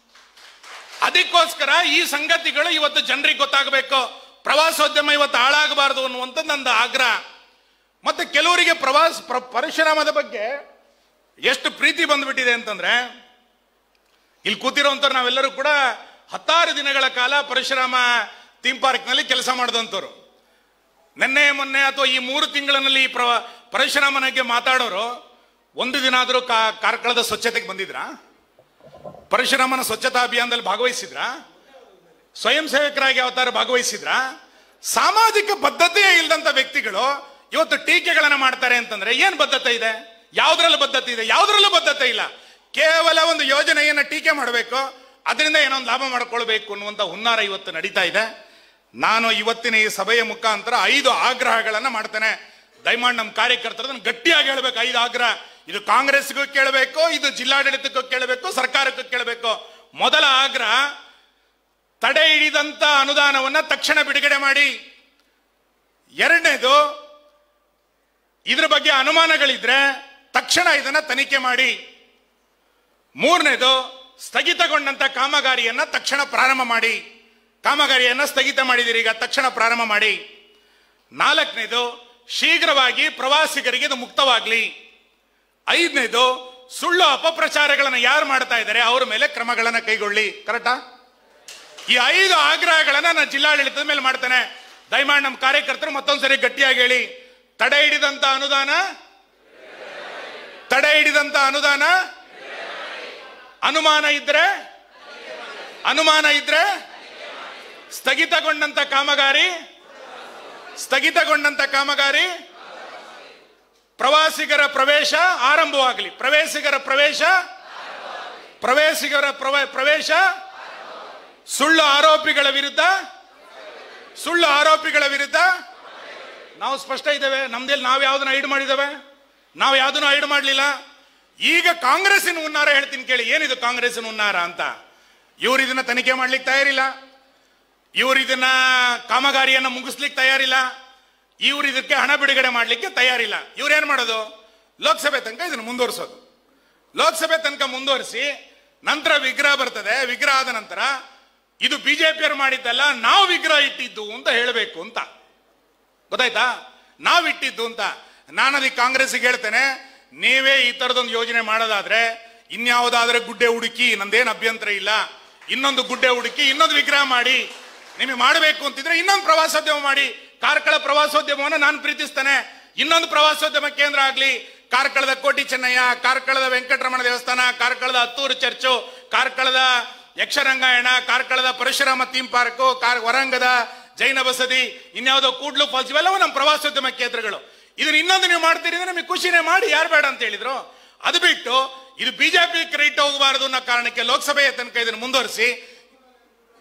Speaker 1: ಅದಕ್ಕೋಸ್ಕರ ಈ ಸಂಗತಿಗಳು ಇವತ್ತು ಜನರಿಗೆ ಗೊತ್ತಾಗಬೇಕು ಪ್ರವಾಸೋದ್ಯಮ ಇವತ್ತು ಹಾಳಾಗಬಾರದು ಅನ್ನುವಂಥ ನಂದು ಆಗ್ರಹ ಮತ್ತೆ ಕೆಲವರಿಗೆ ಪ್ರವಾಸ ಪ್ರ- ಪರಶುರಾಮದ ಬಗ್ಗೆ ಎಷ್ಟು ಪ್ರೀತಿ ಬಂದ್ಬಿಟ್ಟಿದೆ ಅಂತಂದ್ರೆ ಇಲ್ಲಿ ಕೂತಿರೋಂಥವ್ರು ನಾವೆಲ್ಲರೂ ಕೂಡ ಹತ್ತಾರು ದಿನಗಳ ಕಾಲ ಪರಶುರಾಮ ಥೀಮ್ ಪಾರ್ಕ್ನಲ್ಲಿ ಕೆಲಸ ಮಾಡಿದಂಥವ್ರು ನಿನ್ನೆ ಮೊನ್ನೆ ಅಥವಾ ಈ ಮೂರು ತಿಂಗಳಿನಲ್ಲಿ ಈ ಪ್ರ ಪರಶುರಾಮನಿಗೆ ಮಾತಾಡೋರು ಒಂದು ದಿನ ಆದರೂ ಕಾ ಕಾರ್ಕಳದ ಸ್ವಚ್ಛತೆಗೆ ಬಂದಿದ್ರಾ ಪರಶುರಾಮನ ಸ್ವಚ್ಛತಾ ಅಭಿಯಾನದಲ್ಲಿ ಭಾಗವಹಿಸಿದ್ರಾ ಸ್ವಯಂ ಸೇವಕರಾಗಿ ಅವತಾರ ಭಾಗವಹಿಸಿದ್ರಾ ಸಾಮಾಜಿಕ ಬದ್ಧತೆಯೇ ಇಲ್ಲದಂತ ವ್ಯಕ್ತಿಗಳು ಇವತ್ತು ಟೀಕೆಗಳನ್ನ ಮಾಡ್ತಾರೆ ಅಂತಂದ್ರೆ ಏನ್ ಬದ್ಧತೆ ಇದೆ ಯಾವ್ದ್ರಲ್ಲೂ ಬದ್ಧತೆ ಇದೆ ಯಾವ್ದ್ರಲ್ಲೂ ಬದ್ಧತೆ ಇಲ್ಲ ಕೇವಲ ಒಂದು ಯೋಜನೆಯನ್ನ ಟೀಕೆ ಮಾಡಬೇಕು ಅದರಿಂದ ಏನೋ ಒಂದು ಲಾಭ ಮಾಡ್ಕೊಳ್ಬೇಕು ಅನ್ನುವಂತ ಹುನ್ನಾರ ಇವತ್ತು ನಡೀತಾ ಇದೆ ನಾನು ಇವತ್ತಿನ ಈ ಸಭೆಯ ಮುಖಾಂತರ ಐದು ಆಗ್ರಹಗಳನ್ನ ಮಾಡ್ತೇನೆ ದಯಮಾಡಿ ನಮ್ಮ ಕಾರ್ಯಕರ್ತರು ಅದನ್ನ ಗಟ್ಟಿಯಾಗಿ ಹೇಳ್ಬೇಕು ಐದು ಆಗ್ರಹ ಇದು ಕಾಂಗ್ರೆಸ್ಗೂ ಕೇಳಬೇಕು ಇದು ಜಿಲ್ಲಾಡಳಿತಕ್ಕೂ ಕೇಳಬೇಕು ಸರ್ಕಾರಕ್ಕೂ ಕೇಳಬೇಕು ಮೊದಲ ಆಗ್ರಹ ತಡೆ ಹಿಡಿದಂತ ಅನುದಾನವನ್ನ ತಕ್ಷಣ ಬಿಡುಗಡೆ ಮಾಡಿ ಎರಡನೇದು ಇದ್ರ ಬಗ್ಗೆ ಅನುಮಾನಗಳಿದ್ರೆ ತಕ್ಷಣ ಇದನ್ನ ತನಿಖೆ ಮಾಡಿ ಮೂರನೇದು ಸ್ಥಗಿತಗೊಂಡಂತ ಕಾಮಗಾರಿಯನ್ನ ತಕ್ಷಣ ಪ್ರಾರಂಭ ಮಾಡಿ ಕಾಮಗಾರಿಯನ್ನ ಸ್ಥಗಿತ ಮಾಡಿದಿರಿ ಈಗ ತಕ್ಷಣ ಪ್ರಾರಂಭ ಮಾಡಿ ನಾಲ್ಕನೇದು ಶೀಘ್ರವಾಗಿ ಪ್ರವಾಸಿಗರಿಗೆ ಇದು ಮುಕ್ತವಾಗ್ಲಿ ಐದನೇದು ಸುಳ್ಳು ಅಪಪ್ರಚಾರಗಳನ್ನ ಯಾರು ಮಾಡ್ತಾ ಇದ್ದಾರೆ ಅವ್ರ ಮೇಲೆ ಕ್ರಮಗಳನ್ನ ಕೈಗೊಳ್ಳಿ ಕರೆಕ್ಟಾ ಈ ಐದು ಆಗ್ರಹಗಳನ್ನ ನಾನು ಜಿಲ್ಲಾಡಳಿತದ ಮೇಲೆ ಮಾಡ್ತೇನೆ ದಯಮಾಡಿ ನಮ್ಮ ಕಾರ್ಯಕರ್ತರು ಮತ್ತೊಂದ್ಸರಿ ಗಟ್ಟಿಯಾಗಿ ಹೇಳಿ ತಡೆ ಹಿಡಿದಂತ ಅನುದಾನ ತಡೆ ಹಿಡಿದಂತ ಅನುದಾನ ಅನುಮಾನ ಇದ್ರೆ ಅನುಮಾನ ಇದ್ರೆ ಸ್ಥಗಿತಗೊಂಡಂತ ಕಾಮಗಾರಿ ಸ್ಥಗಿತಗೊಂಡಂತ ಕಾಮಗಾರಿ ಪ್ರವಾಸಿಗರ ಪ್ರವೇಶ ಆರಂಭವಾಗಲಿ ಪ್ರವೇಶಿಗರ ಪ್ರವೇಶ ಪ್ರವೇಶಿಗರ ಪ್ರವ- ಪ್ರವೇಶ ಸುಳ್ಳು ಆರೋಪಿಗಳ ವಿರುದ್ಧ ಸುಳ್ಳು ಆರೋಪಿಗಳ ವಿರುದ್ಧ ನಾವು ಸ್ಪಷ್ಟ ಇದ್ದೇವೆ ನಮ್ದಲ್ಲಿ ನಾವು ಯಾವ್ದನ್ನ ಐಡ್ ಮಾಡಿದ್ದೇವೆ ನಾವು ಯಾವ್ದನ್ನು ಐಡ್ ಮಾಡಲಿಲ್ಲ ಈಗ ಕಾಂಗ್ರೆಸ್ಸಿನ ಹುನ್ನಾರ ಹೇಳ್ತೀನಿ ಕೇಳಿ ಏನಿದು ಕಾಂಗ್ರೆಸ್ಸಿನ ಹುನ್ನಾರ ಅಂತ ಇವ್ರು ಇದನ್ನ ತನಿಖೆ ಮಾಡ್ಲಿಕ್ಕೆ ತಯಾರಿಲ್ಲ ಇವ್ರು ಇದನ್ನ ಕಾಮಗಾರಿಯನ್ನ ಮುಗಿಸ್ಲಿಕ್ಕೆ ತಯಾರಿಲ್ಲ ಇವ್ರು ಇದಕ್ಕೆ ಹಣ ಬಿಡುಗಡೆ ಮಾಡ್ಲಿಕ್ಕೆ ತಯಾರಿಲ್ಲ ಇವ್ರು ಏನ್ ಮಾಡೋದು ಲೋಕಸಭೆ ತನಕ ಇದನ್ನ ಮುಂದುವರಿಸೋದು ಲೋಕಸಭೆ ತನಕ ಮುಂದುವರಿಸಿ ನಂತರ ವಿಗ್ರಹ ಬರ್ತದೆ ವಿಗ್ರಹ ಆದ ನಂತರ ಇದು ಬಿಜೆಪಿಯವರು ಮಾಡಿದ್ದಲ್ಲ ನಾವು ವಿಗ್ರಹ ಇಟ್ಟಿದ್ದು ಅಂತ ಹೇಳಬೇಕು ಅಂತ ಗೊತ್ತಾಯ್ತಾ ನಾವು ಇಟ್ಟಿದ್ದು ಅಂತ ನಾನು ಅದಕ್ಕೆ ಕಾಂಗ್ರೆಸ್ಗೆ ಹೇಳ್ತೇನೆ ನೀವೇ ಈ ತರದೊಂದು ಯೋಜನೆ ಮಾಡೋದಾದ್ರೆ ಇನ್ಯಾವುದಾದ್ರೆ ಗುಡ್ಡೆ ಹುಡುಕಿ ನಂದೇನು ಅಭ್ಯಂತರ ಇಲ್ಲ ಇನ್ನೊಂದು ಗುಡ್ಡೆ ಹುಡುಕಿ ಇನ್ನೊಂದು ವಿಗ್ರಹ ಮಾಡಿ ನಿಮಗೆ ಮಾಡಬೇಕು ಅಂತಿದ್ರೆ ಇನ್ನೊಂದು ಪ್ರವಾಸೋದ್ಯಮ ಮಾಡಿ ಕಾರ್ಕಳ ಪ್ರವಾಸೋದ್ಯಮವನ್ನು ನಾನು ಪ್ರೀತಿಸ್ತೇನೆ ಇನ್ನೊಂದು ಪ್ರವಾಸೋದ್ಯಮ ಕೇಂದ್ರ ಆಗ್ಲಿ ಕಾರ್ಕಳದ ಕೋಟಿ ಚೆನ್ನಯ್ಯ ಕಾರ್ಕಳದ ವೆಂಕಟರಮಣ ದೇವಸ್ಥಾನ ಕಾರ್ಕಳದ ಹತ್ತೂರು ಚರ್ಚು ಕಾರ್ಕಳದ ಯಕ್ಷರಂಗಾಯಣ ಕಾರ್ಕಳದ ಪರಶುರಾಮ ಥೀಮ್ ಪಾರ್ಕ್ ಕಾರ್ ವರಂಗದ ಜೈನ ಬಸದಿ ಇನ್ಯಾವುದೋ ಕೂಡ್ಲು ಫಾಲ್ಸ್ ಇವೆಲ್ಲವೂ ನಮ್ಮ ಪ್ರವಾಸೋದ್ಯಮ ಕೇಂದ್ರಗಳು ಇದನ್ನ ಇನ್ನೊಂದು ನೀವು ಮಾಡ್ತೀರಿ ಅಂದ್ರೆ ನಿಮಗೆ ಖುಷಿನೇ ಮಾಡಿ ಯಾರು ಬೇಡ ಅಂತ ಹೇಳಿದ್ರು ಅದು ಬಿಟ್ಟು ಇದು ಬಿಜೆಪಿ ಕ್ರೆಡಿಟ್ ಹೋಗಬಾರದು ಅನ್ನೋ ಕಾರಣಕ್ಕೆ ಲೋಕಸಭೆಯ ತನಕ ಇದನ್ನು ಮುಂದುವರಿಸಿ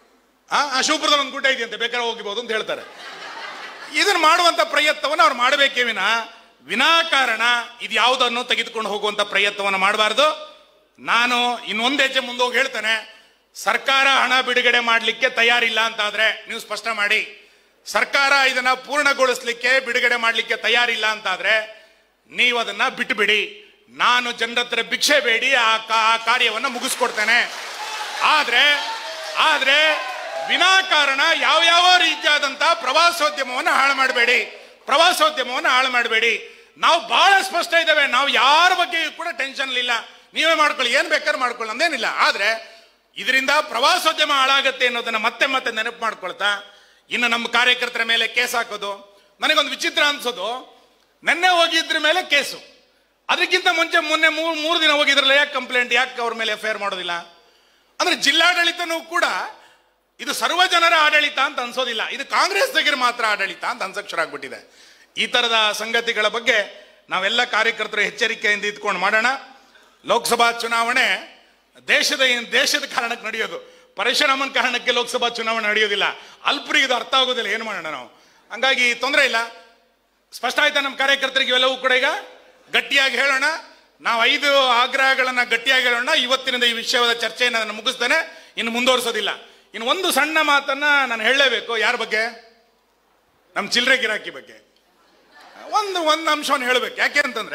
Speaker 1: ಆ ಆ ಶಿವಪುರದಲ್ಲಿ ಒಂದು ಗುಡ್ಡ ಇದೆಯಂತೆ ಬೇಕಾದ್ರೆ ಹೋಗಿಬಹುದು ಅಂತ ಹೇಳ್ತಾರೆ ಇದನ್ನ ಮಾಡುವಂತ ಪ್ರಯತ್ನವನ್ನು ಅವ್ರು ಮಾಡಬೇಕೇ ವಿನ ವಿನಾಕಾರಣ ಇದು ಯಾವುದನ್ನು ತೆಗೆದುಕೊಂಡು ಹೋಗುವಂತ ಪ್ರಯತ್ನವನ್ನು ಮಾಡಬಾರ್ದು ನಾನು ಇನ್ನೊಂದು ಹೆಜ್ಜೆ ಮುಂದೆ ಹೋಗಿ ಹೇಳ್ತೇನೆ ಸರ್ಕಾರ ಹಣ ಬಿಡುಗಡೆ ಮಾಡಲಿಕ್ಕೆ ತಯಾರಿಲ್ಲ ಅಂತಾದ್ರೆ ನೀವು ಸ್ಪಷ್ಟ ಮಾಡಿ ಸರ್ಕಾರ ಇದನ್ನ ಪೂರ್ಣಗೊಳಿಸ್ಲಿಕ್ಕೆ ಬಿಡುಗಡೆ ಮಾಡಲಿಕ್ಕೆ ತಯಾರಿಲ್ಲ ಅಂತಾದ್ರೆ ನೀವು ಅದನ್ನ ಬಿಟ್ಟು ಬಿಡಿ ನಾನು ಜನರ ಹತ್ರ ಭಿಕ್ಷೆ ಬೇಡಿ ಆ ಕಾ- ಆ ಕಾರ್ಯವನ್ನು ಮುಗಿಸ್ಕೊಡ್ತೇನೆ ಆದ್ರೆ ಆದ್ರೆ ವಿನಾಕಾರಣ ಯಾವ ಯಾವ ರೀತಿಯಾದಂತಹ ಪ್ರವಾಸೋದ್ಯಮವನ್ನು ಹಾಳು ಮಾಡಬೇಡಿ ಪ್ರವಾಸೋದ್ಯಮವನ್ನು ಹಾಳು ಮಾಡಬೇಡಿ ನಾವು ಬಹಳ ಸ್ಪಷ್ಟ ಇದ್ದೇವೆ ನಾವು ಯಾರ ಬಗ್ಗೆ ಕೂಡ ಟೆನ್ಷನ್ ಇಲ್ಲ ನೀವೇ ಮಾಡ್ಕೊಳ್ಳಿ ಏನ್ ಬೇಕಾದ್ರೆ ಮಾಡ್ಕೊಳ್ಳಿ ಅಂದೇನಿಲ್ಲ ಆದ್ರೆ ಇದರಿಂದ ಪ್ರವಾಸೋದ್ಯಮ ಹಾಳಾಗತ್ತೆ ಅನ್ನೋದನ್ನ ಮತ್ತೆ ಮತ್ತೆ ನೆನಪು ಮಾಡ್ಕೊಳ್ತಾ ಇನ್ನು ನಮ್ಮ ಕಾರ್ಯಕರ್ತರ ಮೇಲೆ ಕೇಸ್ ಹಾಕೋದು ನನಗೊಂದು ವಿಚಿತ್ರ ಅನ್ಸೋದು ನೆನ್ನೆ ಹೋಗಿದ್ರ ಮೇಲೆ ಕೇಸು ಅದಕ್ಕಿಂತ ಮುಂಚೆ ಮೊನ್ನೆ ಮೂರು ಮೂರು ದಿನ ಹೋಗಿದ್ರಲ್ಲ ಯಾಕೆ ಕಂಪ್ಲೇಂಟ್ ಯಾಕೆ ಅವ್ರ ಮೇಲೆ ಎಫ್ ಐ ಆರ್ ಮಾಡೋದಿಲ್ಲ ಅಂದ್ರೆ ಜಿಲ್ಲಾಡಳಿತನೂ ಕೂಡ ಇದು ಸರ್ವ ಜನರ ಆಡಳಿತ ಅಂತ ಅನ್ಸೋದಿಲ್ಲ ಇದು ಕಾಂಗ್ರೆಸ್ ತೆಗಿರ್ ಮಾತ್ರ ಆಡಳಿತ ಅಂತ ಅನ್ಸಕ್ಷರಾಗ್ಬಿಟ್ಟಿದೆ ಈ ತರದ ಸಂಗತಿಗಳ ಬಗ್ಗೆ ನಾವೆಲ್ಲ ಕಾರ್ಯಕರ್ತರು ಎಚ್ಚರಿಕೆಯಿಂದ ಇದ್ಕೊಂಡು ಮಾಡೋಣ ಲೋಕಸಭಾ ಚುನಾವಣೆ ದೇಶದ ದೇಶದ ಕಾರಣಕ್ಕೆ ನಡೆಯೋದು ಪರಶುರಾಮನ್ ಕಾರಣಕ್ಕೆ ಲೋಕಸಭಾ ಚುನಾವಣೆ ನಡೆಯೋದಿಲ್ಲ ಅಲ್ಪರಿಗೆ ಇದು ಅರ್ಥ ಆಗೋದಿಲ್ಲ ಏನು ಮಾಡೋಣ ನಾವು ಹಂಗಾಗಿ ತೊಂದರೆ ಇಲ್ಲ ಸ್ಪಷ್ಟ ಆಯ್ತಾ ನಮ್ಮ ಕಾರ್ಯಕರ್ತರಿಗೆ ಇವೆಲ್ಲವೂ ಕೂಡ ಈಗ ಗಟ್ಟಿಯಾಗಿ ಹೇಳೋಣ ನಾವು ಐದು ಆಗ್ರಹಗಳನ್ನ ಗಟ್ಟಿಯಾಗಿ ಹೇಳೋಣ ಇವತ್ತಿನಿಂದ ಈ ವಿಷಯದ ಚರ್ಚೆಯನ್ನು ನಾನು ಮುಗಿಸ್ತೇನೆ ಇನ್ನು ಮುಂದುವರಿಸೋದಿಲ್ಲ ಇನ್ನು ಒಂದು ಸಣ್ಣ ಮಾತನ್ನ ನಾನು ಹೇಳಲೇಬೇಕು ಯಾರ ಬಗ್ಗೆ ನಮ್ಮ ಚಿಲ್ಲರೆ ಗಿರಾಕಿ ಬಗ್ಗೆ ಒಂದು ಒಂದು ಅಂಶವನ್ನು ಹೇಳಬೇಕು ಯಾಕೆ ಅಂತಂದ್ರೆ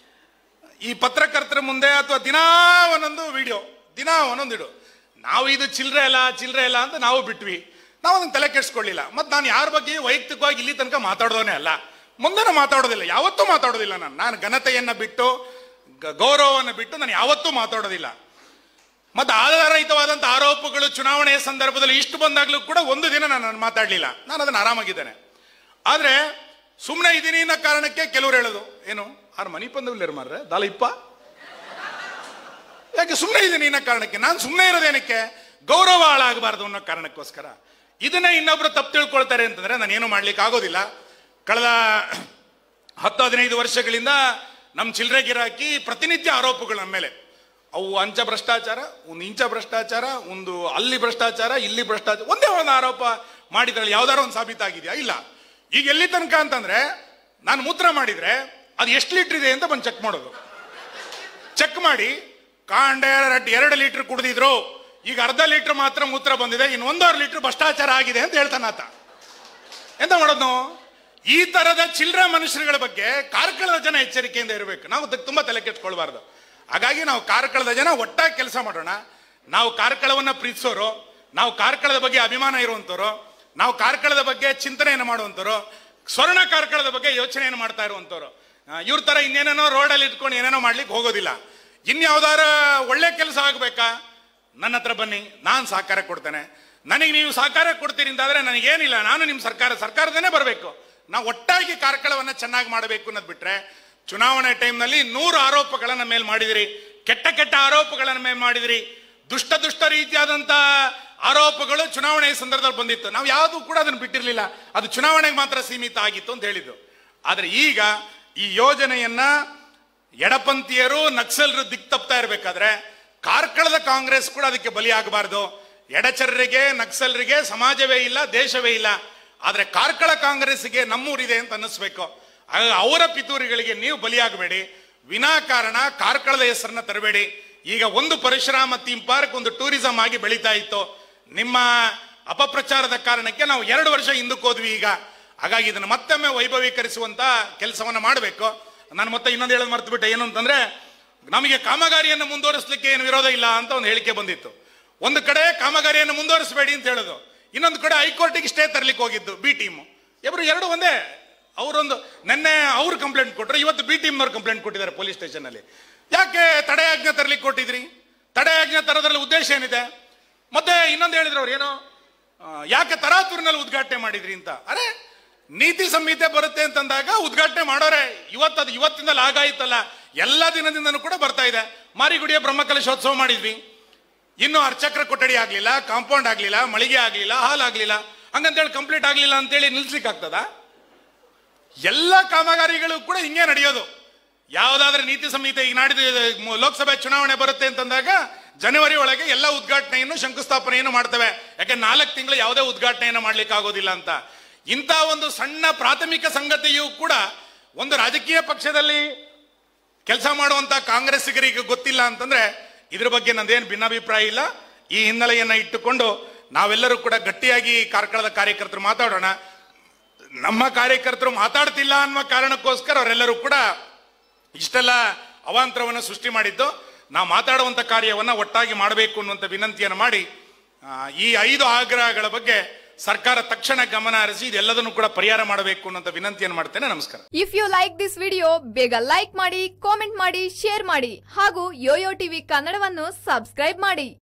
Speaker 1: ಈ ಪತ್ರಕರ್ತರ ಮುಂದೆ ಅಥವಾ ದಿನಾ ಒಂದೊಂದು ವಿಡಿಯೋ ದಿನಾ ಒಂದೊಂದು ಇಡು ನಾವು ಇದು ಚಿಲ್ಲರೆ ಅಲ್ಲ ಚಿಲ್ಲರೆ ಅಲ್ಲ ಅಂತ ನಾವು ಬಿಟ್ವಿ ನಾವು ಅದನ್ನ ತಲೆ ಕೆಡಿಸ್ಕೊಳ್ಳಿಲ್ಲ ಮತ್ತು ನಾನು ಯಾರ ಬಗ್ಗೆ ವೈಯಕ್ತಿಕವಾಗಿ ಇಲ್ಲಿ ತನಕ ಮಾತಾಡೋದೇ ಅಲ್ಲ ಮುಂದೆನೂ ಮಾತಾಡೋದಿಲ್ಲ ಯಾವತ್ತೂ ಮಾತಾಡೋದಿಲ್ಲ ನಾನು ನಾನು ಘನತೆಯನ್ನ ಬಿಟ್ಟು ಗ- ಗೌರವವನ್ನು ಬಿಟ್ಟು ನಾನು ಯಾವತ್ತೂ ಮಾತಾಡೋದಿಲ್ಲ ಮತ್ತು ಆಧಾರರಹಿತವಾದಂಥ ಆರೋಪಗಳು ಚುನಾವಣೆಯ ಸಂದರ್ಭದಲ್ಲಿ ಇಷ್ಟು ಬಂದಾಗಲೂ ಕೂಡ ಒಂದು ದಿನ ನಾನು ಮಾತಾಡಲಿಲ್ಲ ನಾನು ಅದನ್ನು ಆರಾಮಾಗಿದ್ದೇನೆ ಆದರೆ ಸುಮ್ಮನೆ ಇದ್ದೀನಿ ಅನ್ನೋ ಕಾರಣಕ್ಕೆ ಕೆಲವರು ಹೇಳೋದು ಏನು ಆರು ಮನಿ ಪಂದವಿಲ್ಲ ಮಾರ್ರೆ ದಾಲ ಇಪ್ಪ ಯಾಕೆ ಸುಮ್ಮನೆ ಇದ್ದೀನಿ ಅನ್ನೋ ಕಾರಣಕ್ಕೆ ನಾನು ಸುಮ್ಮನೆ ಇರೋದೇನಕ್ಕೆ ಗೌರವ ಹಾಳಾಗಬಾರ್ದು ಅನ್ನೋ ಕಾರಣಕ್ಕೋಸ್ಕರ ಇದನ್ನೇ ಇನ್ನೊಬ್ರು ತಪ್ಪು ತಿಳ್ಕೊಳ್ತಾರೆ ಅಂತಂದ್ರೆ ನಾನು ಏನು ಮಾಡ್ಲಿಕ್ಕೆ ಆಗೋದಿಲ್ಲ ಕಳೆದ ಹತ್ತು ಹದಿನೈದು ವರ್ಷಗಳಿಂದ ನಮ್ಮ ಚಿಲ್ಲರೆ ಗಿರಾಕಿ ಪ್ರತಿನಿತ್ಯ ಆರೋಪಗಳು ನಮ್ಮ ಮೇಲೆ ಅವು ಅಂಚ ಭ್ರಷ್ಟಾಚಾರ ಒಂದು ಇಂಚ ಭ್ರಷ್ಟಾಚಾರ ಒಂದು ಅಲ್ಲಿ ಭ್ರಷ್ಟಾಚಾರ ಇಲ್ಲಿ ಭ್ರಷ್ಟಾಚಾರ ಒಂದೇ ಒಂದು ಆರೋಪ ಮಾಡಿದ್ರಲ್ಲಿ ಯಾವ್ದಾರು ಒಂದು ಸಾಬೀತಾಗಿದೆಯಾ ಇಲ್ಲ ಈಗ ಎಲ್ಲಿ ತನಕ ಅಂತಂದ್ರೆ ನಾನು ಮೂತ್ರ ಮಾಡಿದ್ರೆ ಅದು ಎಷ್ಟು ಲೀಟರ್ ಇದೆ ಅಂತ ಬಂದು ಚೆಕ್ ಮಾಡೋದು ಚೆಕ್ ಮಾಡಿ ಕಾಂಡ ಎರಡು ಎರಡು ಲೀಟರ್ ಕುಡಿದಿದ್ರು ಈಗ ಅರ್ಧ ಲೀಟರ್ ಮಾತ್ರ ಮೂತ್ರ ಬಂದಿದೆ ಇನ್ನು ಒಂದೂವರೆ ಲೀಟರ್ ಭ್ರಷ್ಟಾಚಾರ ಆಗಿದೆ ಅಂತ ಹೇಳ್ತಾನ ಆತ ಎಂತ ಮಾಡೋದು ನಾವು ಈ ತರದ ಚಿಲ್ಲರೆ ಮನುಷ್ಯರುಗಳ ಬಗ್ಗೆ ಕಾರ್ಕಳದ ಜನ ಎಚ್ಚರಿಕೆಯಿಂದ ಇರಬೇಕು ನಾವು ಅದಕ್ಕೆ ತುಂಬಾ ತಲೆ ಕೆಟ್ಕೊಳ್ಬಾರ್ದು ಹಾಗಾಗಿ ನಾವು ಕಾರ್ಕಳದ ಜನ ಒಟ್ಟಾಗಿ ಕೆಲಸ ಮಾಡೋಣ ನಾವು ಕಾರ್ಕಳವನ್ನ ಪ್ರೀತಿಸೋರು ನಾವು ಕಾರ್ಕಳದ ಬಗ್ಗೆ ಅಭಿಮಾನ ಇರುವಂತವ್ರು ನಾವು ಕಾರ್ಕಳದ ಬಗ್ಗೆ ಚಿಂತನೆಯನ್ನು ಮಾಡುವಂತವ್ರು ಸ್ವರ್ಣ ಕಾರ್ಕಳದ ಬಗ್ಗೆ ಯೋಚನೆಯನ್ನು ಮಾಡ್ತಾ ಇರುವಂತವ್ರು ಇವ್ರ ತರ ಇನ್ನೇನೇನೋ ರೋಡಲ್ಲಿ ಇಟ್ಕೊಂಡು ಏನೇನೋ ಮಾಡ್ಲಿಕ್ಕೆ ಹೋಗೋದಿಲ್ಲ ಇನ್ಯಾವ್ದಾರ ಒಳ್ಳೆ ಕೆಲಸ ಆಗ್ಬೇಕಾ ನನ್ನ ಹತ್ರ ಬನ್ನಿ ನಾನು ಸಹಕಾರ ಕೊಡ್ತೇನೆ ನನಗೆ ನೀವು ಸಹಕಾರ ಕೊಡ್ತೀರಿ ಅಂತಾದ್ರೆ ನನಗೇನಿಲ್ಲ ನಾನು ನಿಮ್ಮ ಸರ್ಕಾರ ಸರ್ಕಾರದನೇ ಬರಬೇಕು ನಾವು ಒಟ್ಟಾಗಿ ಕಾರ್ಕಳವನ್ನ ಚೆನ್ನಾಗಿ ಮಾಡಬೇಕು ಅನ್ನೋದು ಬಿಟ್ರೆ ಚುನಾವಣೆ ಟೈಮ್ನಲ್ಲಿ ನೂರು ಆರೋಪಗಳನ್ನ ಮೇಲೆ ಮಾಡಿದಿರಿ ಕೆಟ್ಟ ಕೆಟ್ಟ ಆರೋಪಗಳನ್ನ ಮೇಲೆ ಮಾಡಿದಿರಿ ದುಷ್ಟ ದುಷ್ಟ ರೀತಿಯಾದಂತ ಆರೋಪಗಳು ಚುನಾವಣೆಯ ಸಂದರ್ಭದಲ್ಲಿ ಬಂದಿತ್ತು ನಾವು ಯಾವುದು ಕೂಡ ಅದನ್ನು ಬಿಟ್ಟಿರಲಿಲ್ಲ ಅದು ಚುನಾವಣೆಗೆ ಮಾತ್ರ ಸೀಮಿತ ಆಗಿತ್ತು ಅಂತ ಹೇಳಿದ್ದು ಆದ್ರೆ ಈಗ ಈ ಯೋಜನೆಯನ್ನ ಎಡಪಂಥೀಯರು ನಕ್ಸಲರು ದಿಕ್ ತಪ್ತಾ ಇರಬೇಕಾದ್ರೆ ಕಾರ್ಕಳದ ಕಾಂಗ್ರೆಸ್ ಕೂಡ ಅದಕ್ಕೆ ಬಲಿಯಾಗಬಾರ್ದು ಎಡಚರರಿಗೆ ನಕ್ಸಲರಿಗೆ ಸಮಾಜವೇ ಇಲ್ಲ ದೇಶವೇ ಇಲ್ಲ ಆದ್ರೆ ಕಾರ್ಕಳ ಕಾಂಗ್ರೆಸ್ಗೆ ನಮ್ಮೂರಿದೆ ಅಂತ ಅನ್ನಿಸ್ಬೇಕು ಆಗ ಅವರ ಪಿತೂರಿಗಳಿಗೆ ನೀವು ಬಲಿಯಾಗಬೇಡಿ ವಿನಾಕಾರಣ ಕಾರ್ಕಳದ ಹೆಸರನ್ನ ತರಬೇಡಿ ಈಗ ಒಂದು ಪರಶುರಾಮ ಥೀಮ್ ಪಾರ್ಕ್ ಒಂದು ಟೂರಿಸಂ ಆಗಿ ಬೆಳೀತಾ ಇತ್ತು ನಿಮ್ಮ ಅಪಪ್ರಚಾರದ ಕಾರಣಕ್ಕೆ ನಾವು ಎರಡು ವರ್ಷ ಹಿಂದಕ್ಕೆ ಹೋದ್ವಿ ಈಗ ಹಾಗಾಗಿ ಇದನ್ನು ಮತ್ತೊಮ್ಮೆ ವೈಭವೀಕರಿಸುವಂತ ಕೆಲಸವನ್ನ ಮಾಡಬೇಕು ನಾನು ಮತ್ತೆ ಇನ್ನೊಂದು ಹೇಳೋದು ಮರ್ತು ಬಿಟ್ಟೆ ಏನು ಅಂತಂದ್ರೆ ನಮಗೆ ಕಾಮಗಾರಿಯನ್ನು ಮುಂದುವರಿಸಲಿಕ್ಕೆ ಏನು ವಿರೋಧ ಇಲ್ಲ ಅಂತ ಒಂದು ಹೇಳಿಕೆ ಬಂದಿತ್ತು ಒಂದು ಕಡೆ ಕಾಮಗಾರಿಯನ್ನು ಮುಂದುವರಿಸಬೇಡಿ ಅಂತ ಹೇಳೋದು ಇನ್ನೊಂದು ಕಡೆ ಹೈಕೋರ್ಟಿಗೆ ಸ್ಟೇ ತರಲಿಕ್ಕೆ ಹೋಗಿದ್ದು ಬಿ ಟೀಮ್ ಇಬ್ರು ಎರಡು ಒಂದೇ ಅವರೊಂದು ನಿನ್ನೆ ಅವ್ರು ಕಂಪ್ಲೇಂಟ್ ಕೊಟ್ಟರು ಇವತ್ತು ಬಿ ಟೀಮ್ನವ್ರು ಕಂಪ್ಲೇಂಟ್ ಕೊಟ್ಟಿದ್ದಾರೆ ಪೊಲೀಸ್ ಸ್ಟೇಷನ್ ಅಲ್ಲಿ ಯಾಕೆ ತಡೆಯಾಜ್ಞೆ ತರಲಿಕ್ಕೆ ಕೊಟ್ಟಿದ್ರಿ ತಡೆಯಾಜ್ಞೆ ತರೋದ್ರಲ್ಲಿ ಉದ್ದೇಶ ಏನಿದೆ ಮತ್ತೆ ಇನ್ನೊಂದು ಹೇಳಿದ್ರು ಅವ್ರು ಏನೋ ಆ, ಯಾಕೆ ತರಾತುರಿನಲ್ಲಿ ಉದ್ಘಾಟನೆ ಮಾಡಿದ್ರಿ ಅಂತ ಅರೆ ನೀತಿ ಸಂಹಿತೆ ಬರುತ್ತೆ ಅಂತಂದಾಗ ಉದ್ಘಾಟನೆ ಮಾಡೋರೆ ಇವತ್ತು ಅದು ಇವತ್ತಿಂದಲೇ ಆಗಾಯಿತಲ್ಲ ಎಲ್ಲ ದಿನದಿಂದನೂ ಕೂಡ ಬರ್ತಾ ಇದೆ ಮಾರಿಗುಡಿಯ ಬ್ರಹ್ಮಕಲಶೋತ್ಸವ ಮಾಡಿದ್ವಿ ಇನ್ನು ಅರ್ಚಕ್ರ ಕೊಠಡಿ ಆಗ್ಲಿಲ್ಲ ಕಾಂಪೌಂಡ್ ಆಗ್ಲಿಲ್ಲ ಮಳಿಗೆ ಆಗ್ಲಿಲ್ಲ ಹಾಲ್ ಆಗ್ಲಿಲ್ಲ ಹಂಗಂತೇಳಿ ಕಂಪ್ಲೀಟ್ ಆಗ್ಲಿಲ್ಲ ಅಂತೇಳಿ ನಿಲ್ಸ್ಲಿಕ್ಕೆ ಆಗ್ತದ ಎಲ್ಲ ಕಾಮಗಾರಿಗಳು ಕೂಡ ಹಿಂಗೆ ನಡೆಯೋದು ಯಾವುದಾದ್ರೂ ನೀತಿ ಸಂಹಿತೆ ಈಗ ನಾಡಿದ ಮ- ಲೋಕಸಭೆ ಚುನಾವಣೆ ಬರುತ್ತೆ ಅಂತಂದಾಗ ಜನವರಿ ಒಳಗೆ ಎಲ್ಲ ಉದ್ಘಾಟನೆಯನ್ನು ಶಂಕುಸ್ಥಾಪನೆಯನ್ನು ಮಾಡ್ತೇವೆ ಯಾಕೆ ನಾಲ್ಕು ತಿಂಗಳು ಯಾವುದೇ ಉದ್ಘಾಟನೆಯನ್ನು ಮಾಡ್ಲಿಕ್ಕೆ ಆಗೋದಿಲ್ಲ ಅಂತ ಇಂಥ ಒಂದು ಸಣ್ಣ ಪ್ರಾಥಮಿಕ ಸಂಗತಿಯೂ ಕೂಡ ಒಂದು ರಾಜಕೀಯ ಪಕ್ಷದಲ್ಲಿ ಕೆಲಸ ಮಾಡುವಂತ ಕಾಂಗ್ರೆಸ್ಸಿಗರಿಗೆ ಗೊತ್ತಿಲ್ಲ ಅಂತಂದ್ರೆ ಇದ್ರ ಬಗ್ಗೆ ನಂದೇನು ಭಿನ್ನಾಭಿಪ್ರಾಯ ಇಲ್ಲ ಈ ಹಿನ್ನೆಲೆಯನ್ನ ಇಟ್ಟುಕೊಂಡು ನಾವೆಲ್ಲರೂ ಕೂಡ ಗಟ್ಟಿಯಾಗಿ ಕಾರ್ಕಳದ ಕಾರ್ಯಕರ್ತರು ಮಾತಾಡೋಣ ನಮ್ಮ ಕಾರ್ಯಕರ್ತರು ಮಾತಾಡ್ತಿಲ್ಲ ಅನ್ನುವ ಕಾರಣಕ್ಕೋಸ್ಕರ ಅವರೆಲ್ಲರೂ ಕೂಡ ಇಷ್ಟೆಲ್ಲ ಅವಾಂತರವನ್ನು ಸೃಷ್ಟಿ ಮಾಡಿದ್ದು ನಾವು ಮಾತಾಡುವಂತ ಕಾರ್ಯವನ್ನ ಒಟ್ಟಾಗಿ ಮಾಡಬೇಕು ಅನ್ನುವಂಥ ವಿನಂತಿಯನ್ನು ಮಾಡಿ ಆ, ಈ ಐದು ಆಗ್ರಹಗಳ ಬಗ್ಗೆ ಸರ್ಕಾರ ತಕ್ಷಣ ಗಮನ ಹರಿಸಿ ಇದೆಲ್ಲದನ್ನು ಕೂಡ ಪರಿಹಾರ ಮಾಡಬೇಕು ಅನ್ನುವಂಥ ವಿನಂತಿಯನ್ನು ಮಾಡ್ತೇನೆ ನಮಸ್ಕಾರ
Speaker 2: if you like this video ಬೇಗ ಲೈಕ್ ಮಾಡಿ ಕಾಮೆಂಟ್ ಮಾಡಿ ಶೇರ್ ಮಾಡಿ ಹಾಗೂ ಯೋಯೋ ಟಿವಿ ಕನ್ನಡವನ್ನು ಸಬ್ಸ್ಕ್ರೈಬ್ ಮಾಡಿ